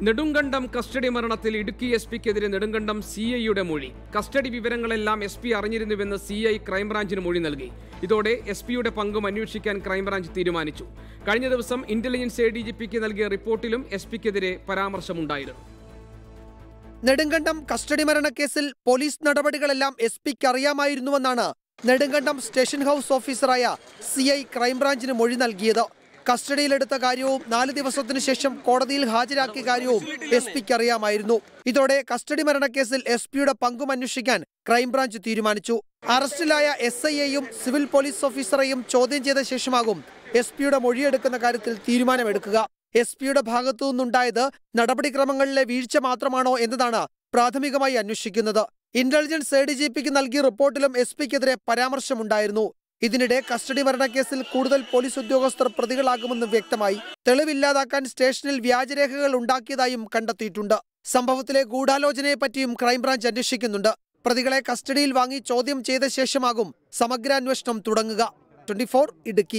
Nedumkandam custody മരണത്തിൽ Idukki S പിക്കെതിരെ Nedumkandam C ഐയുടെ മൊഴി കസ്റ്റഡി വിവരങ്ങളെല്ലാം എസ് പി അറിഞ്ഞിരുന്നുവെന്ന് സി ഐ ക്രൈംബ്രാഞ്ചിന് മൊഴി നൽകി ഇതോടെ എസ് പിയുടെ പങ്കും അന്വേഷിക്കാൻ ക്രൈംബ്രാഞ്ച് തീരുമാനിച്ചു കഴിഞ്ഞ ദിവസം ഇന്റലിജൻസ് എ ഡി ജി പിക്ക് നൽകിയ റിപ്പോർട്ടിലും എസ് പിക്കെതിരെ പരാമർശമുണ്ടായിരുന്നു നെടുങ്കണ്ടം കസ്റ്റഡി മരണക്കേസിൽ പോലീസ് നടപടികളെല്ലാം എസ് പിക്ക് അറിയാമായിരുന്നുവെന്നാണ് നെടുങ്കണ്ടം സ്റ്റേഷൻ ഹൌസ് ഓഫീസറായ സി ഐ ക്രൈംബ്രാഞ്ചിന് മൊഴി നൽകിയത് കസ്റ്റഡിയിലെടുത്ത കാര്യവും നാല് ദിവസത്തിനു ശേഷം കോടതിയിൽ ഹാജരാക്കിയ കാര്യവും എസ് പിക്ക് അറിയാമായിരുന്നു ഇതോടെ കസ്റ്റഡി മരണക്കേസിൽ എസ് പിയുടെ പങ്കും അന്വേഷിക്കാൻ ക്രൈംബ്രാഞ്ച് തീരുമാനിച്ചു അറസ്റ്റിലായ എസ് ഐയെയും സിവിൽ പോലീസ് ഓഫീസറെയും ചോദ്യം ചെയ്ത ശേഷമാകും എസ് പിയുടെ മൊഴിയെടുക്കുന്ന കാര്യത്തിൽ തീരുമാനമെടുക്കുക എസ് പിയുടെ ഭാഗത്തു നിന്നുണ്ടായത് നടപടിക്രമങ്ങളിലെ വീഴ്ച മാത്രമാണോ എന്നതാണ് പ്രാഥമികമായി അന്വേഷിക്കുന്നത് ഇന്റലിജൻസ് എ ഡി ജി പിക്ക് നൽകിയ റിപ്പോർട്ടിലും എസ് പിക്കെതിരെ പരാമർശമുണ്ടായിരുന്നു ഇതിനിടെ കസ്റ്റഡി മരണക്കേസിൽ കൂടുതൽ പോലീസ് ഉദ്യോഗസ്ഥർ പ്രതികളാകുമെന്ന് വ്യക്തമായി തെളിവില്ലാതാക്കാൻ സ്റ്റേഷനിൽ വ്യാജരേഖകൾ ഉണ്ടാക്കിയതായും കണ്ടെത്തിയിട്ടുണ്ട് സംഭവത്തിലെ ഗൂഢാലോചനയെപ്പറ്റിയും ക്രൈംബ്രാഞ്ച് അന്വേഷിക്കുന്നുണ്ട് പ്രതികളെ കസ്റ്റഡിയിൽ വാങ്ങി ചോദ്യം ചെയ്ത ശേഷമാകും സമഗ്രാന്വേഷണം തുടങ്ങുക ട്വന്റി ഇടുക്കി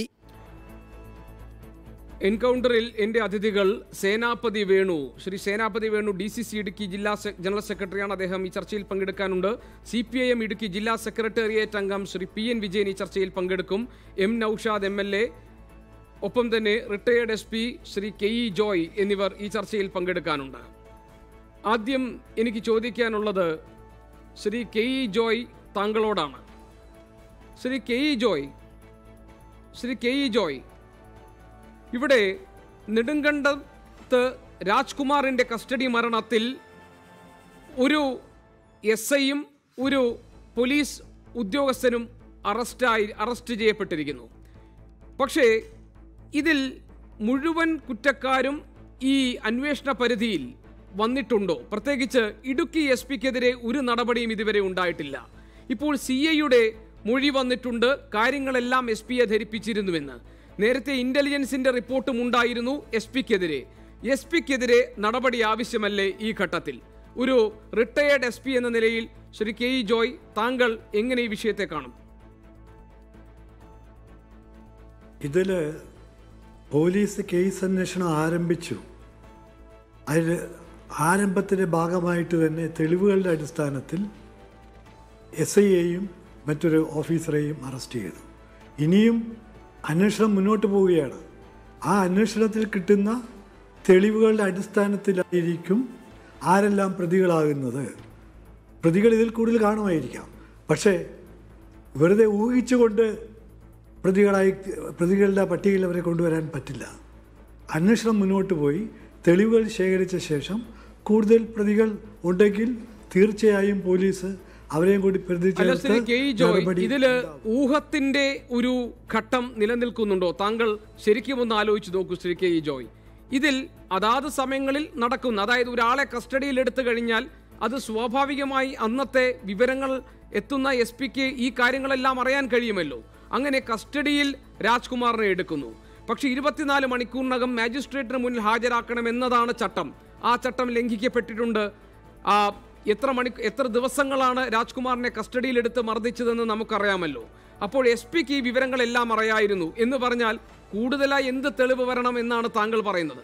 എൻകൗണ്ടറിൽ എന്റെ അതിഥികൾ Senapathi Venu Shri Senapathi Venu D C C Idukki ജില്ലാ സെ- ജനറൽ സെക്രട്ടറിയാണ് അദ്ദേഹം ഈ ചർച്ചയിൽ പങ്കെടുക്കാനുണ്ട് C P I M Idukki ജില്ലാ സെക്രട്ടേറിയറ്റ് അംഗം ശ്രീ പി എൻ വിജയൻ ഈ ചർച്ചയിൽ പങ്കെടുക്കും M Naushad M L A ഒപ്പം തന്നെ retired S P Shri K E Joy എന്നിവർ ഈ ചർച്ചയിൽ പങ്കെടുക്കാനുണ്ട് ആദ്യം എനിക്ക് ചോദിക്കാനുള്ളത് ശ്രീ കെ ഇ ജോയ് താങ്കളോടാണ് Shri K E Joy Shri K E Joy ഇവിടെ നെടുങ്കണ്ടത്ത് രാജ്കുമാറിന്റെ കസ്റ്റഡി മരണത്തിൽ ഒരു എസ് ഐയും ഒരു പോലീസ് ഉദ്യോഗസ്ഥനും അറസ്റ്റായി അറസ്റ്റ് ചെയ്യപ്പെട്ടിരിക്കുന്നു പക്ഷേ ഇതിൽ മുഴുവൻ കുറ്റക്കാരും ഈ അന്വേഷണ പരിധിയിൽ വന്നിട്ടുണ്ടോ പ്രത്യേകിച്ച് ഇടുക്കി എസ് പിക്കെതിരെ ഒരു നടപടിയും ഇതുവരെ ഉണ്ടായിട്ടില്ല ഇപ്പോൾ സി ഐയുടെ മൊഴി വന്നിട്ടുണ്ട് കാര്യങ്ങളെല്ലാം എസ് പിയെ ധരിപ്പിച്ചിരുന്നുവെന്ന് നേരത്തെ ഇന്റലിജൻസിന്റെ റിപ്പോർട്ടും ഉണ്ടായിരുന്നു എസ് പിക്കെതിരെ എസ് പിക്കെതിരെ നടപടി ആവശ്യമല്ലേ ഈ ഘട്ടത്തിൽ ഒരു റിട്ടയേർഡ് എസ് പി എന്ന നിലയിൽ ശ്രീ കെ ഇ ജോയ് താങ്കൾ എങ്ങനെ ഈ വിഷയത്തെ കാണും ഇതിൽ പോലീസ് കേസ് അന്വേഷണം ആരംഭിച്ചു അതിൽ ആരംഭത്തിൻ്റെ ഭാഗമായിട്ട് തന്നെ തെളിവുകളുടെ അടിസ്ഥാനത്തിൽ എസ് ഐയെയും മറ്റൊരു ഓഫീസറെയും അറസ്റ്റ് ചെയ്തു ഇനിയും അന്വേഷണം മുന്നോട്ട് പോവുകയാണ് ആ അന്വേഷണത്തിൽ കിട്ടുന്ന തെളിവുകളുടെ അടിസ്ഥാനത്തിലായിരിക്കും ആരെല്ലാം പ്രതികളാകുന്നത് പ്രതികൾ ഇതിൽ കൂടുതൽ കാണുമായിരിക്കാം പക്ഷേ വെറുതെ ഊഹിച്ചുകൊണ്ട് പ്രതികളായി പ്രതികളുടെ പട്ടികയിൽ അവരെ കൊണ്ടുവരാൻ പറ്റില്ല അന്വേഷണം മുന്നോട്ട് പോയി തെളിവുകൾ ശേഖരിച്ച ശേഷം കൂടുതൽ പ്രതികൾ ഉണ്ടെങ്കിൽ തീർച്ചയായും പോലീസ് അവരെയും കൂടി പ്രതി അല്ല ശ്രീ ചേർത്ത് കെ ഇ ജോയ് നടപടി ഇതില് ഊഹത്തിന്റെ ഒരു ഘട്ടം നിലനിൽക്കുന്നുണ്ടോ താങ്കൾ ശരിക്കും ഒന്ന് ആലോചിച്ച് നോക്കൂ ശ്രീ കെ ഇ ജോയ് ഇതിൽ അതാത് സമയങ്ങളിൽ നടക്കുന്ന അതായത് ഒരാളെ കസ്റ്റഡിയിൽ എടുത്തു കഴിഞ്ഞാൽ അത് സ്വാഭാവികമായി അന്നത്തെ വിവരങ്ങൾ എത്തുന്ന എസ് പിക്ക് ഈ കാര്യങ്ങളെല്ലാം അറിയാൻ കഴിയുമല്ലോ അങ്ങനെ കസ്റ്റഡിയിൽ രാജ്കുമാറിനെ എടുക്കുന്നു പക്ഷേ ഇരുപത്തിനാല് മണിക്കൂറിനകം മാജിസ്ട്രേറ്റിന് മുന്നിൽ ഹാജരാക്കണം എന്നതാണ് ചട്ടം ആ ചട്ടം ലംഘിക്കപ്പെട്ടിട്ടുണ്ട് ആ എത്ര മണി എത്ര ദിവസങ്ങളാണ് രാജ്കുമാറിനെ കസ്റ്റഡിയിലെടുത്ത് മർദ്ദിച്ചതെന്ന് നമുക്കറിയാമല്ലോ അപ്പോൾ എസ് പിക്ക് ഈ വിവരങ്ങളെല്ലാം അറിയായിരുന്നു എന്ന് പറഞ്ഞാൽ കൂടുതലായി എന്ത് തെളിവ് വരണം എന്നാണ് താങ്കൾ പറയുന്നത്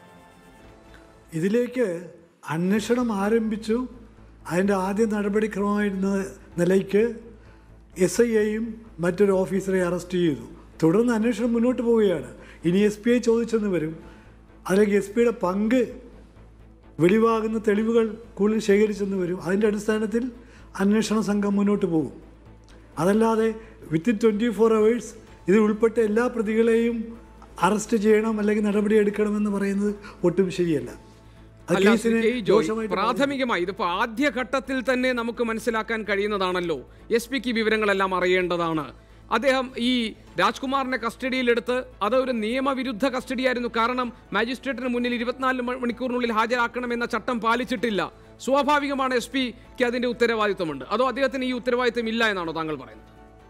ഇതിലേക്ക് അന്വേഷണം ആരംഭിച്ചു അതിൻ്റെ ആദ്യ നടപടിക്രമമായിരുന്ന നിലയ്ക്ക് എസ് ഐ എയും മറ്റൊരു ഓഫീസറെ അറസ്റ്റ് ചെയ്തു തുടർന്ന് അന്വേഷണം മുന്നോട്ട് പോവുകയാണ് ഇനി എസ് പി ഐ ചോദിച്ചെന്ന് വരും അല്ലെങ്കിൽ എസ് പിയുടെ പങ്ക് വെളിവാകുന്ന തെളിവുകൾ കൂടുതൽ ശേഖരിച്ചെന്ന് വരും അതിൻ്റെ അടിസ്ഥാനത്തിൽ അന്വേഷണ സംഘം മുന്നോട്ട് പോകും അതല്ലാതെ വിത്തിൻ ട്വൻറ്റി ഫോർ അവേഴ്സ് ഇതിൽ ഉൾപ്പെട്ട എല്ലാ പ്രതികളെയും അറസ്റ്റ് ചെയ്യണം അല്ലെങ്കിൽ നടപടിയെടുക്കണമെന്ന് പറയുന്നത് ഒട്ടും ശരിയല്ല അത് അല്ല, കേസിനെ ശ്രീ കെ. ജോയ്, ദോഷമായിട്ട് പ്രാഥമികമായി ഇതിപ്പോ ആദ്യ ഘട്ടത്തിൽ തന്നെ നമുക്ക് മനസ്സിലാക്കാൻ കഴിയുന്നതാണല്ലോ എസ് പിക്ക് വിവരങ്ങളെല്ലാം അറിയേണ്ടതാണ് അദ്ദേഹം ഈ രാജ്കുമാറിനെ കസ്റ്റഡിയിലെടുത്ത് അത് ഒരു നിയമവിരുദ്ധ കസ്റ്റഡിയായിരുന്നു കാരണം മാജിസ്ട്രേറ്റിന് മുന്നിൽ ഇരുപത്തിനാല് മ- മണിക്കൂറിനുള്ളിൽ ഹാജരാക്കണമെന്ന ചട്ടം പാലിച്ചിട്ടില്ല സ്വാഭാവികമാണ് എസ് പിക്ക് അതിന്റെ ഉത്തരവാദിത്വമുണ്ട് അതോ അദ്ദേഹത്തിന് ഈ ഉത്തരവാദിത്വം ഇല്ല എന്നാണോ താങ്കൾ പറയുന്നത്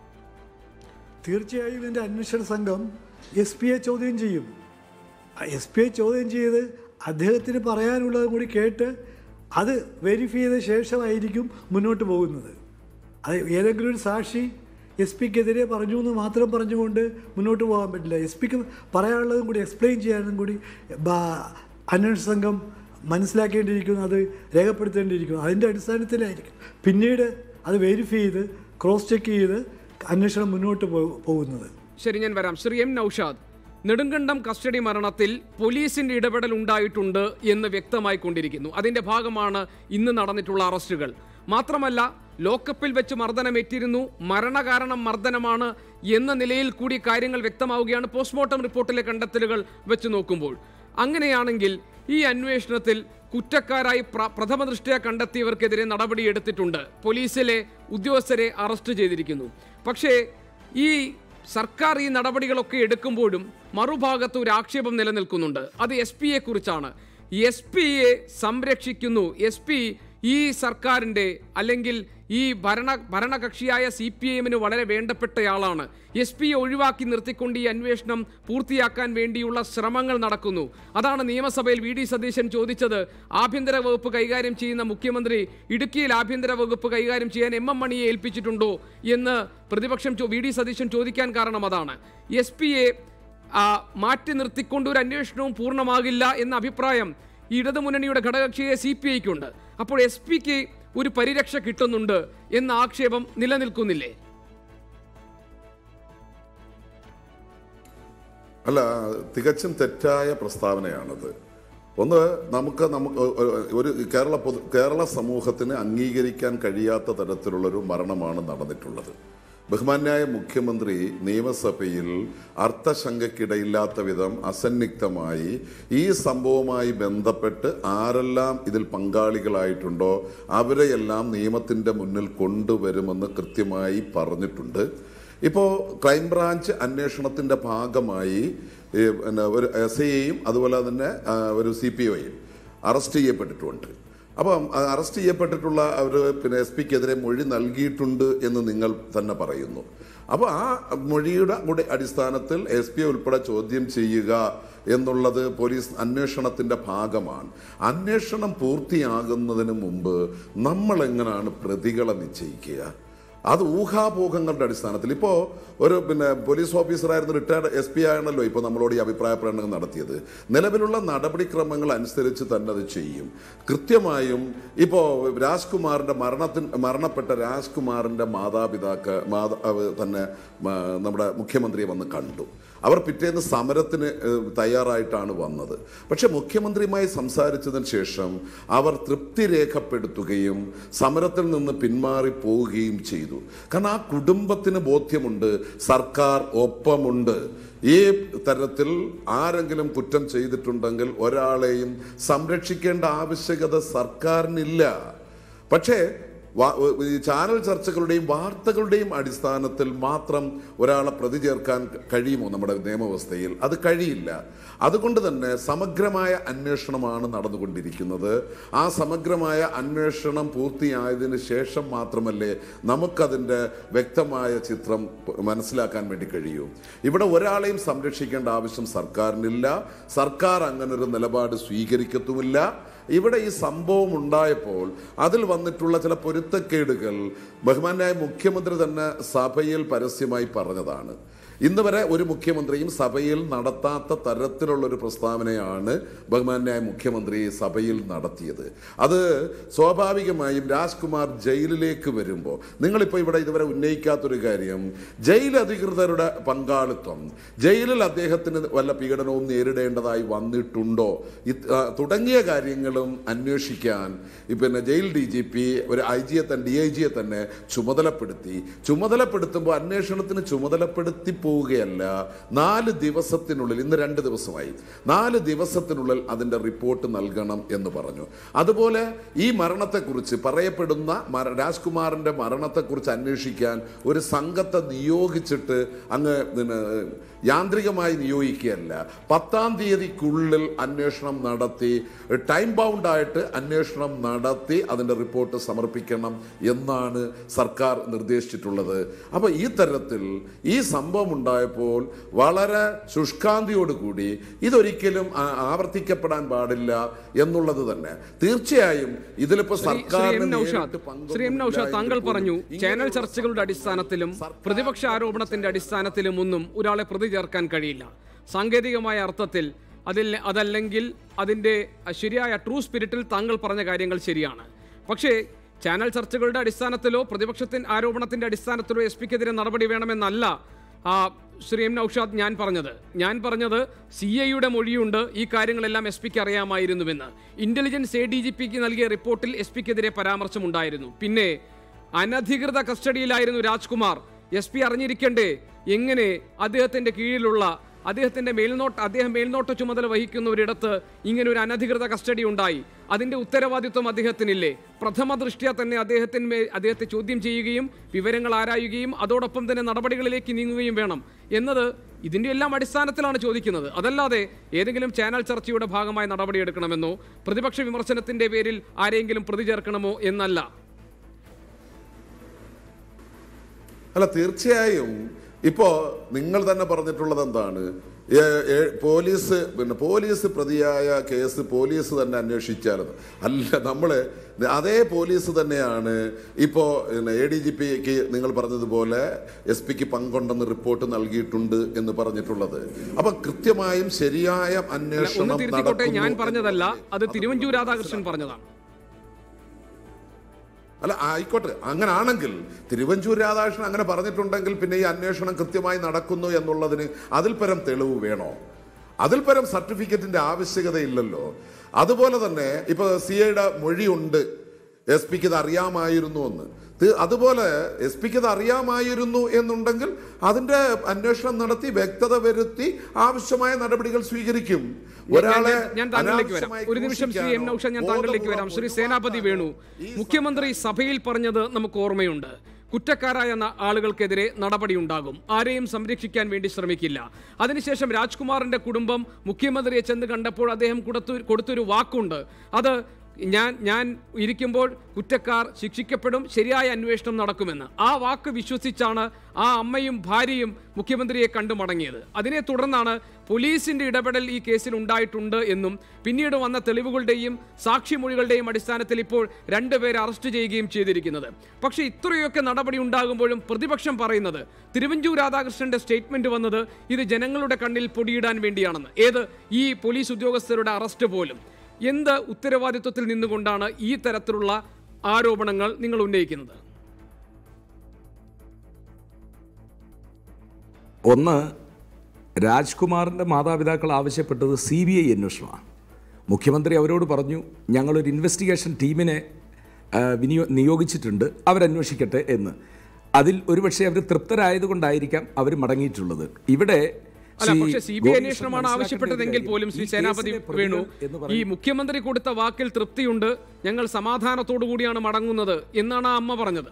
തീർച്ചയായും ഇതിൻ്റെ അന്വേഷണ സംഘം എസ് പിയെ ചോദ്യം ചെയ്യും എസ് പിയെ ചോദ്യം ചെയ്ത് അദ്ദേഹത്തിന് പറയാനുള്ളത് കൂടി കേട്ട് അത് വെരിഫൈ ചെയ്ത ശേഷമായിരിക്കും മുന്നോട്ട് പോകുന്നത് അത് ഏതെങ്കിലും ഒരു സാക്ഷി എസ് പിക്കെതിരെ പറഞ്ഞു എന്ന് മാത്രം പറഞ്ഞുകൊണ്ട് മുന്നോട്ട് പോകാൻ പറ്റില്ല എസ് പിക്ക് പറയാനുള്ളതും കൂടി എക്സ്പ്ലെയിൻ ചെയ്യാനും കൂടി ബാ- അന്വേഷണ സംഘം മനസ്സിലാക്കേണ്ടിയിരിക്കുന്നു അത് രേഖപ്പെടുത്തേണ്ടിയിരിക്കുന്നു അതിൻ്റെ അടിസ്ഥാനത്തിലായിരിക്കും പിന്നീട് അത് വെരിഫൈ ചെയ്ത് ക്രോസ് ചെക്ക് ചെയ്ത് അന്വേഷണം മുന്നോട്ട് പോ- പോകുന്നത് ശരി ഞാൻ വരാം ശ്രീ എം നൌഷാദ് നെടുങ്കണ്ടം കസ്റ്റഡി മരണത്തിൽ പോലീസിന്റെ ഇടപെടൽ ഉണ്ടായിട്ടുണ്ട് എന്ന് വ്യക്തമായി കൊണ്ടിരിക്കുന്നു അതിന്റെ ഭാഗമാണ് ഇന്ന് നടന്നിട്ടുള്ള അറസ്റ്റുകൾ മാത്രമല്ല ലോക്കപ്പിൽ വെച്ച് മർദ്ദനമേറ്റിരുന്നു മരണകാരണം മർദ്ദനമാണ് എന്ന നിലയിൽ കൂടി കാര്യങ്ങൾ വ്യക്തമാവുകയാണ് പോസ്റ്റ്മോർട്ടം റിപ്പോർട്ടിലെ കണ്ടെത്തലുകൾ വെച്ച് നോക്കുമ്പോൾ അങ്ങനെയാണെങ്കിൽ ഈ അന്വേഷണത്തിൽ കുറ്റക്കാരായി പ്ര- പ്രഥമ ദൃഷ്ട്യാ കണ്ടെത്തിയവർക്കെതിരെ നടപടിയെടുത്തിട്ടുണ്ട് പോലീസിലെ ഉദ്യോഗസ്ഥരെ അറസ്റ്റ് ചെയ്തിരിക്കുന്നു പക്ഷേ ഈ സർക്കാർ ഈ നടപടികളൊക്കെ എടുക്കുമ്പോഴും മറുഭാഗത്ത് ഒരു ആക്ഷേപം നിലനിൽക്കുന്നുണ്ട് അത് എസ് പിയെ കുറിച്ചാണ് എസ് പിയെ സംരക്ഷിക്കുന്നു എസ് പി ഈ സർക്കാരിൻ്റെ അല്ലെങ്കിൽ ഈ ഭരണ ഭരണകക്ഷിയായ സി പി എമ്മിന് വളരെ വേണ്ടപ്പെട്ടയാളാണ് എസ് പിയെ ഒഴിവാക്കി നിർത്തിക്കൊണ്ട് ഈ അന്വേഷണം പൂർത്തിയാക്കാൻ വേണ്ടിയുള്ള ശ്രമങ്ങൾ നടക്കുന്നു അതാണ് നിയമസഭയിൽ വി ഡി സതീശൻ ചോദിച്ചത് ആഭ്യന്തര വകുപ്പ് കൈകാര്യം ചെയ്യുന്ന മുഖ്യമന്ത്രി ഇടുക്കിയിൽ ആഭ്യന്തര വകുപ്പ് കൈകാര്യം ചെയ്യാൻ എം എം മണിയെ ഏൽപ്പിച്ചിട്ടുണ്ടോ എന്ന് പ്രതിപക്ഷം ചോ- വി ഡി സതീശൻ ചോദിക്കാൻ കാരണം അതാണ് എസ് പിയെ മാറ്റി നിർത്തിക്കൊണ്ട് ഒരു അന്വേഷണവും പൂർണ്ണമാകില്ല എന്ന അഭിപ്രായം ഈ ഇടതുമുന്നണിയുടെ ഘടകകക്ഷിയെ സി പി ഐക്കുണ്ട് അപ്പോൾ എസ് പിക്ക് ഒരു പരിരക്ഷ കിട്ടുന്നുണ്ട് എന്ന ആക്ഷേപം നിലനിൽക്കുന്നില്ലേ അല്ല തികച്ചും തെറ്റായ പ്രസ്താവനയാണത് ഒന്ന് നമുക്ക് നമുക്ക് ഒരു കേരള പൊതു കേരള സമൂഹത്തിന് അംഗീകരിക്കാൻ കഴിയാത്ത തരത്തിലുള്ളൊരു മരണമാണ് നടന്നിട്ടുള്ളത് ബഹുമാന്യായ മുഖ്യമന്ത്രി നിയമസഭയിൽ അർത്ഥശങ്കയ്ക്കിടയില്ലാത്ത വിധം അസന്നിഗ്ധമായി ഈ സംഭവവുമായി ബന്ധപ്പെട്ട് ആരെല്ലാം ഇതിൽ പങ്കാളികളായിട്ടുണ്ടോ അവരെയെല്ലാം നിയമത്തിൻ്റെ മുന്നിൽ കൊണ്ടുവരുമെന്ന് കൃത്യമായി പറഞ്ഞിട്ടുണ്ട് ഇപ്പോൾ ക്രൈംബ്രാഞ്ച് അന്വേഷണത്തിൻ്റെ ഭാഗമായി ഈ പിന്നെ ഒരു എസ് ഐയെയും അതുപോലെ തന്നെ ആ, ഒരു സി പി ഒയും അറസ്റ്റ് ചെയ്യപ്പെട്ടിട്ടുണ്ട് അപ്പം ആ അറസ്റ്റ് ചെയ്യപ്പെട്ടിട്ടുള്ള അവർ പിന്നെ എസ് പിക്കെതിരെ മൊഴി നൽകിയിട്ടുണ്ട് എന്ന് നിങ്ങൾ തന്നെ പറയുന്നു അപ്പോൾ ആ മൊഴിയുടെ കൂടെ അടിസ്ഥാനത്തിൽ എസ് പി ഉൾപ്പെടെ ചോദ്യം ചെയ്യുക എന്നുള്ളത് പോലീസ് അന്വേഷണത്തിന്റെ ഭാഗമാണ് അന്വേഷണം പൂർത്തിയാകുന്നതിന് മുമ്പ് നമ്മൾ എങ്ങനെയാണ് പ്രതികളെ നിശ്ചയിക്കുക അത് ഊഹാപോഹങ്ങളുടെ അടിസ്ഥാനത്തിൽ ഇപ്പോൾ ഒരു പിന്നെ പോലീസ് ഓഫീസറായിരുന്ന റിട്ടയർഡ് എസ് പി ആണല്ലോ ഇപ്പോൾ നമ്മളോട് ഈ അഭിപ്രായ പ്രകടനം നടത്തിയത് നിലവിലുള്ള നടപടിക്രമങ്ങൾ അനുസരിച്ച് തന്നെ അത് ചെയ്യും കൃത്യമായും ഇപ്പോൾ രാജ്കുമാറിൻ്റെ മരണത്തിന് മരണപ്പെട്ട രാജ്കുമാറിൻ്റെ മാതാപിതാക്കൾ മാതാ അവ- തന്നെ മ- നമ്മുടെ മുഖ്യമന്ത്രിയെ വന്ന് കണ്ടു അവർ പിറ്റേന്ന് സമരത്തിന് ഏഹ്, തയ്യാറായിട്ടാണ് വന്നത് പക്ഷെ മുഖ്യമന്ത്രിയുമായി സംസാരിച്ചതിന് ശേഷം അവർ തൃപ്തി രേഖപ്പെടുത്തുകയും സമരത്തിൽ നിന്ന് പിന്മാറി പോവുകയും ചെയ്തു കാരണം ആ കുടുംബത്തിന് ബോധ്യമുണ്ട് സർക്കാർ ഒപ്പമുണ്ട് ഈ തരത്തിൽ ആരെങ്കിലും കുറ്റം ചെയ്തിട്ടുണ്ടെങ്കിൽ ഒരാളെയും സംരക്ഷിക്കേണ്ട ആവശ്യകത സർക്കാരിനില്ല പക്ഷേ വാ- ഈ ചാനൽ ചർച്ചകളുടെയും വാർത്തകളുടെയും അടിസ്ഥാനത്തിൽ മാത്രം ഒരാളെ പ്രതി ചേർക്കാൻ കഴിയുമോ നമ്മുടെ നിയമവ്യവസ്ഥയിൽ അത് കഴിയില്ല അതുകൊണ്ട് തന്നെ സമഗ്രമായ അന്വേഷണമാണ് നടന്നുകൊണ്ടിരിക്കുന്നത് ആ സമഗ്രമായ അന്വേഷണം പൂർത്തിയായതിന് ശേഷം മാത്രമല്ലേ നമുക്കതിൻ്റെ വ്യക്തമായ ചിത്രം പ- മനസ്സിലാക്കാൻ വേണ്ടി കഴിയൂ ഇവിടെ ഒരാളെയും സംരക്ഷിക്കേണ്ട ആവശ്യം സർക്കാരിനില്ല സർക്കാർ അങ്ങനൊരു നിലപാട് സ്വീകരിക്കത്തുമില്ല ഇവിടെ ഈ സംഭവം ഉണ്ടായപ്പോൾ അതിൽ വന്നിട്ടുള്ള ചില പൊരുത്തക്കേടുകൾ ബഹുമാനായ മുഖ്യമന്ത്രി തന്നെ സഭയിൽ പരസ്യമായി പറഞ്ഞതാണ് ഇന്ന് വരെ ഒരു മുഖ്യമന്ത്രിയും സഭയിൽ നടത്താത്ത തരത്തിലുള്ള ഒരു പ്രസ്താവനയാണ് ബഹുമാനായ മുഖ്യമന്ത്രി സഭയിൽ നടത്തിയത് അത് സ്വാഭാവികമായും രാജ്കുമാർ ജയിലിലേക്ക് വരുമ്പോൾ നിങ്ങളിപ്പോൾ ഇവിടെ ഇതുവരെ ഉന്നയിക്കാത്തൊരു കാര്യം ജയിൽ അധികൃതരുടെ പങ്കാളിത്തം ജയിലിൽ അദ്ദേഹത്തിന് വല്ല പീഡനവും നേരിടേണ്ടതായി വന്നിട്ടുണ്ടോ ഇത് ആ, തുടങ്ങിയ കാര്യങ്ങളും അന്വേഷിക്കാൻ ഈ പിന്നെ ജയിൽ ഡി ജി പി ഒരു ഐ ജിയെ തന്നെ ഡി ഐ ജിയെ തന്നെ ചുമതലപ്പെടുത്തി ചുമതലപ്പെടുത്തുമ്പോൾ അന്വേഷണത്തിന് ചുമതലപ്പെടുത്തി പോവുകയല്ല നാല് ദിവസത്തിനുള്ളിൽ ഇന്ന് രണ്ട് ദിവസമായി നാല് ദിവസത്തിനുള്ളിൽ അതിൻ്റെ റിപ്പോർട്ട് നൽകണം എന്ന് പറഞ്ഞു അതുപോലെ ഈ മരണത്തെക്കുറിച്ച് പറയപ്പെടുന്ന മര രാജ്കുമാറിൻ്റെ മരണത്തെക്കുറിച്ച് അന്വേഷിക്കാൻ ഒരു സംഘത്തെ നിയോഗിച്ചിട്ട് അങ്ങ് പിന്നെ യാന്ത്രികമായി നിയോഗിക്കുകയല്ല പത്താം തീയതിക്കുള്ളിൽ അന്വേഷണം നടത്തി ടൈം ബൗണ്ടായിട്ട് അന്വേഷണം നടത്തി അതിൻ്റെ റിപ്പോർട്ട് സമർപ്പിക്കണം എന്നാണ് സർക്കാർ നിർദ്ദേശിച്ചിട്ടുള്ളത് അപ്പോൾ ഈ തരത്തിൽ ഈ സംഭവം ഉണ്ടായപ്പോൾ വളരെ ശുഷ്കാന്തിയോടുകൂടി ഇതൊരിക്കലും ആ- ആവർത്തിക്കപ്പെടാൻ പാടില്ല എന്നുള്ളത് തന്നെ തീർച്ചയായും ഇതിലിപ്പോ ശ്രീ- ശ്രീ എം സർക്കാരിന് നൌഷാദ് നേരിട്ട് പങ്കൊന്നുമില്ല ശ്രീ എം നൌഷാദ് താങ്കൾ എങ്കിൽ പറഞ്ഞു പോലും ചാനൽ ഇങ്ങനെയുള്ള ചർച്ചകളുടെ അടിസ്ഥാനത്തിലും പ്രതിപക്ഷ ആരോപണത്തിന്റെ അടിസ്ഥാനത്തിലും ഒന്നും ഒരാളെ പ്രതി ചേർക്കാൻ കഴിയില്ല സാങ്കേതികമായ അർത്ഥത്തിൽ അതിൽ അതല്ലെങ്കിൽ അതിൻ്റെ ശരിയായ ട്രൂ സ്പിരിറ്റിൽ താങ്കൾ പറഞ്ഞ കാര്യങ്ങൾ ശരിയാണ് പക്ഷേ ചാനൽ ചർച്ചകളുടെ അടിസ്ഥാനത്തിലോ പ്രതിപക്ഷത്തിൻ്റെ ആരോപണത്തിൻ്റെ അടിസ്ഥാനത്തിലോ എസ് പിക്കെതിരെ നടപടി വേണമെന്നല്ല ആ, ശ്രീ എം നൌഷാദ് ഞാൻ പറഞ്ഞത് ഞാൻ പറഞ്ഞത് സി ഐയുടെ മൊഴിയുണ്ട് ഈ കാര്യങ്ങളെല്ലാം എസ് പിക്ക് അറിയാമായിരുന്നുവെന്ന് ഇന്റലിജൻസ് എ ഡി ജി പിക്ക് നൽകിയ റിപ്പോർട്ടിൽ എസ് പിക്കെതിരെ പരാമർശമുണ്ടായിരുന്നു പിന്നെ അനധികൃത കസ്റ്റഡിയിലായിരുന്നു രാജ്കുമാർ എസ് പി അറിഞ്ഞിരിക്കണ്ടേ എങ്ങനെ അദ്ദേഹത്തിന്റെ കീഴിലുള്ള അദ്ദേഹത്തിന്റെ മേൽനോട്ട അദ്ദേഹം മേൽനോട്ട ചുമതല വഹിക്കുന്ന ഒരിടത്ത് ഇങ്ങനെ ഒരു അനധികൃത കസ്റ്റഡി ഉണ്ടായി അതിന്റെ ഉത്തരവാദിത്വം അദ്ദേഹത്തിനില്ലേ പ്രഥമ ദൃഷ്ട്യാ തന്നെ അദ്ദേഹത്തിന്മേൽ അദ്ദേഹത്തെ ചോദ്യം ചെയ്യുകയും വിവരങ്ങൾ ആരായുകയും അതോടൊപ്പം തന്നെ നടപടികളിലേക്ക് നീങ്ങുകയും വേണം എന്നത് ഇതിന്റെ എല്ലാം അടിസ്ഥാനത്തിലാണ് ചോദിക്കുന്നത് അതല്ലാതെ ഏതെങ്കിലും ചാനൽ ചർച്ചയുടെ ഭാഗമായി നടപടിയെടുക്കണമെന്നോ പ്രതിപക്ഷ വിമർശനത്തിന്റെ പേരിൽ ആരെങ്കിലും പ്രതി ചേർക്കണമോ എന്നല്ല അല്ല തീർച്ചയായും ഇപ്പോ നിങ്ങൾ തന്നെ പറഞ്ഞിട്ടുള്ളത് എന്താണ് ഏ- ഏ- പോലീസ് പിന്നെ പോലീസ് പ്രതിയായ കേസ് പോലീസ് തന്നെ അന്വേഷിച്ചാലെന്ന് അല്ല നമ്മള് അതേ പോലീസ് തന്നെയാണ് ഇപ്പോ എ ഡി ജി പിക്ക് നിങ്ങൾ പറഞ്ഞതുപോലെ എസ് പിക്ക് പങ്കുണ്ടെന്ന് റിപ്പോർട്ട് നൽകിയിട്ടുണ്ട് എന്ന് പറഞ്ഞിട്ടുള്ളത് അപ്പൊ കൃത്യമായും ശരിയായ ഒന്ന് അന്വേഷണം തിരുത്തിക്കോട്ടെ ഞാൻ നടക്കുന്നു പറഞ്ഞതല്ല എന്നുള്ളത് അത് തിരുവഞ്ചൂർ രാധാകൃഷ്ണൻ പറഞ്ഞതാണ് അല്ല ആയിക്കോട്ടെ അങ്ങനെ ആണെങ്കിൽ തിരുവഞ്ചൂർ രാധാകൃഷ്ണൻ അങ്ങനെ പറഞ്ഞിട്ടുണ്ടെങ്കിൽ പിന്നെ ഈ അന്വേഷണം കൃത്യമായി നടക്കുന്നു എന്നുള്ളതിന് അതിൽ പരം തെളിവ് വേണോ അതിൽ പരം സർട്ടിഫിക്കറ്റിന്റെ ആവശ്യകതയില്ലല്ലോ അതുപോലെ തന്നെ ഇപ്പൊ സി ഐയുടെ മൊഴിയുണ്ട് എസ് പിക്ക് ഇത് അറിയാമായിരുന്നു എന്ന് ത് അതുപോലെ എസ് പിക്ക് ഇത് അറിയാമായിരുന്നു എന്നുണ്ടെങ്കിൽ അതിന്റെ അന്വേഷണം നടത്തി വ്യക്തത വരുത്തി ആവശ്യമായ നടപടികൾ സ്വീകരിക്കും ഒരാളെ ഞാൻ- ഞാൻ താങ്കളിലേക്ക് വരാം അനാവശ്യമായി ഒരു നിമിഷം ശ്രീ എം നൌഷ ഞാൻ താങ്കളിലേക്ക് വരാം ശ്രീ സേനാപതി വേണു മുഖ്യമന്ത്രി സഭയിൽ പറഞ്ഞത് നമുക്ക് ഓർമ്മയുണ്ട് കുറ്റക്കാരായ ന- ആളുകൾക്കെതിരെ നടപടിയുണ്ടാകും ആരെയും സംരക്ഷിക്കാൻ വേണ്ടി ശ്രമിക്കില്ല അതിനുശേഷം രാജ്കുമാറിന്റെ കുടുംബം മുഖ്യമന്ത്രിയെ ചെന്ന് കണ്ടപ്പോൾ അദ്ദേഹം കൊടുത്തു കൊടുത്തൊരു വാക്കുണ്ട് അത് ഞാൻ ഞാൻ ഇരിക്കുമ്പോൾ കുറ്റക്കാർ ശിക്ഷിക്കപ്പെടും ശരിയായ അന്വേഷണം നടക്കുമെന്ന് ആ വാക്ക് വിശ്വസിച്ചാണ് ആ അമ്മയും ഭാര്യയും മുഖ്യമന്ത്രിയെ കണ്ടു മടങ്ങിയത് അതിനെ തുടർന്നാണ് പോലീസിന്റെ ഇടപെടൽ ഈ കേസിൽ ഉണ്ടായിട്ടുണ്ട് എന്നും പിന്നീട് വന്ന തെളിവുകളുടെയും സാക്ഷിമൊഴികളുടെയും അടിസ്ഥാനത്തിൽ ഇപ്പോൾ രണ്ടുപേരെ അറസ്റ്റ് ചെയ്യുകയും ചെയ്തിരിക്കുന്നത് പക്ഷേ ഇത്രയൊക്കെ നടപടി ഉണ്ടാകുമ്പോഴും പ്രതിപക്ഷം പറയുന്നത് തിരുവഞ്ചൂർ രാധാകൃഷ്ണന്റെ സ്റ്റേറ്റ്മെന്റ് വന്നത് ഇത് ജനങ്ങളുടെ കണ്ണിൽ പൊടിയിടാൻ വേണ്ടിയാണെന്ന് ഏത് ഈ പോലീസ് ഉദ്യോഗസ്ഥരുടെ അറസ്റ്റ് പോലും എന്ത് ഉത്തരവാദിത്വത്തിൽ നിന്നുകൊണ്ടാണ് ഈ തരത്തിലുള്ള ആരോപണങ്ങൾ നിങ്ങൾ ഉന്നയിക്കുന്നത് ഒന്ന് രാജ്കുമാറിൻ്റെ മാതാപിതാക്കൾ ആവശ്യപ്പെട്ടത് സി ബി ഐ അന്വേഷണമാണ് മുഖ്യമന്ത്രി അവരോട് പറഞ്ഞു ഞങ്ങളൊരു ഇൻവെസ്റ്റിഗേഷൻ ടീമിനെ ആ, വിനിയോ നിയോഗിച്ചിട്ടുണ്ട് അവരന്വേഷിക്കട്ടെ എന്ന് അതിൽ ഒരുപക്ഷെ അവർ തൃപ്തരായതുകൊണ്ടായിരിക്കാം അവർ മടങ്ങിയിട്ടുള്ളത് ഇവിടെ അല്ല ശ്രീ പക്ഷേ സി ബി ഐ ഗോപി അന്വേഷണമാണ് മനസ്സിലാക്കേണ്ട ആവശ്യപ്പെട്ടതെങ്കിൽ ഒരു പോലും ശ്രീ കാര്യം, ഈ സേനാപതി കേസിലെ പ്രതികൾ വേണു എന്ന് ഈ പറയുന്നത് മുഖ്യമന്ത്രി കൊടുത്ത വാക്കിൽ തൃപ്തിയുണ്ട് ഞങ്ങൾ സമാധാനത്തോടു കൂടിയാണ് മടങ്ങുന്നത് എന്നാണ് ആ അമ്മ പറഞ്ഞത്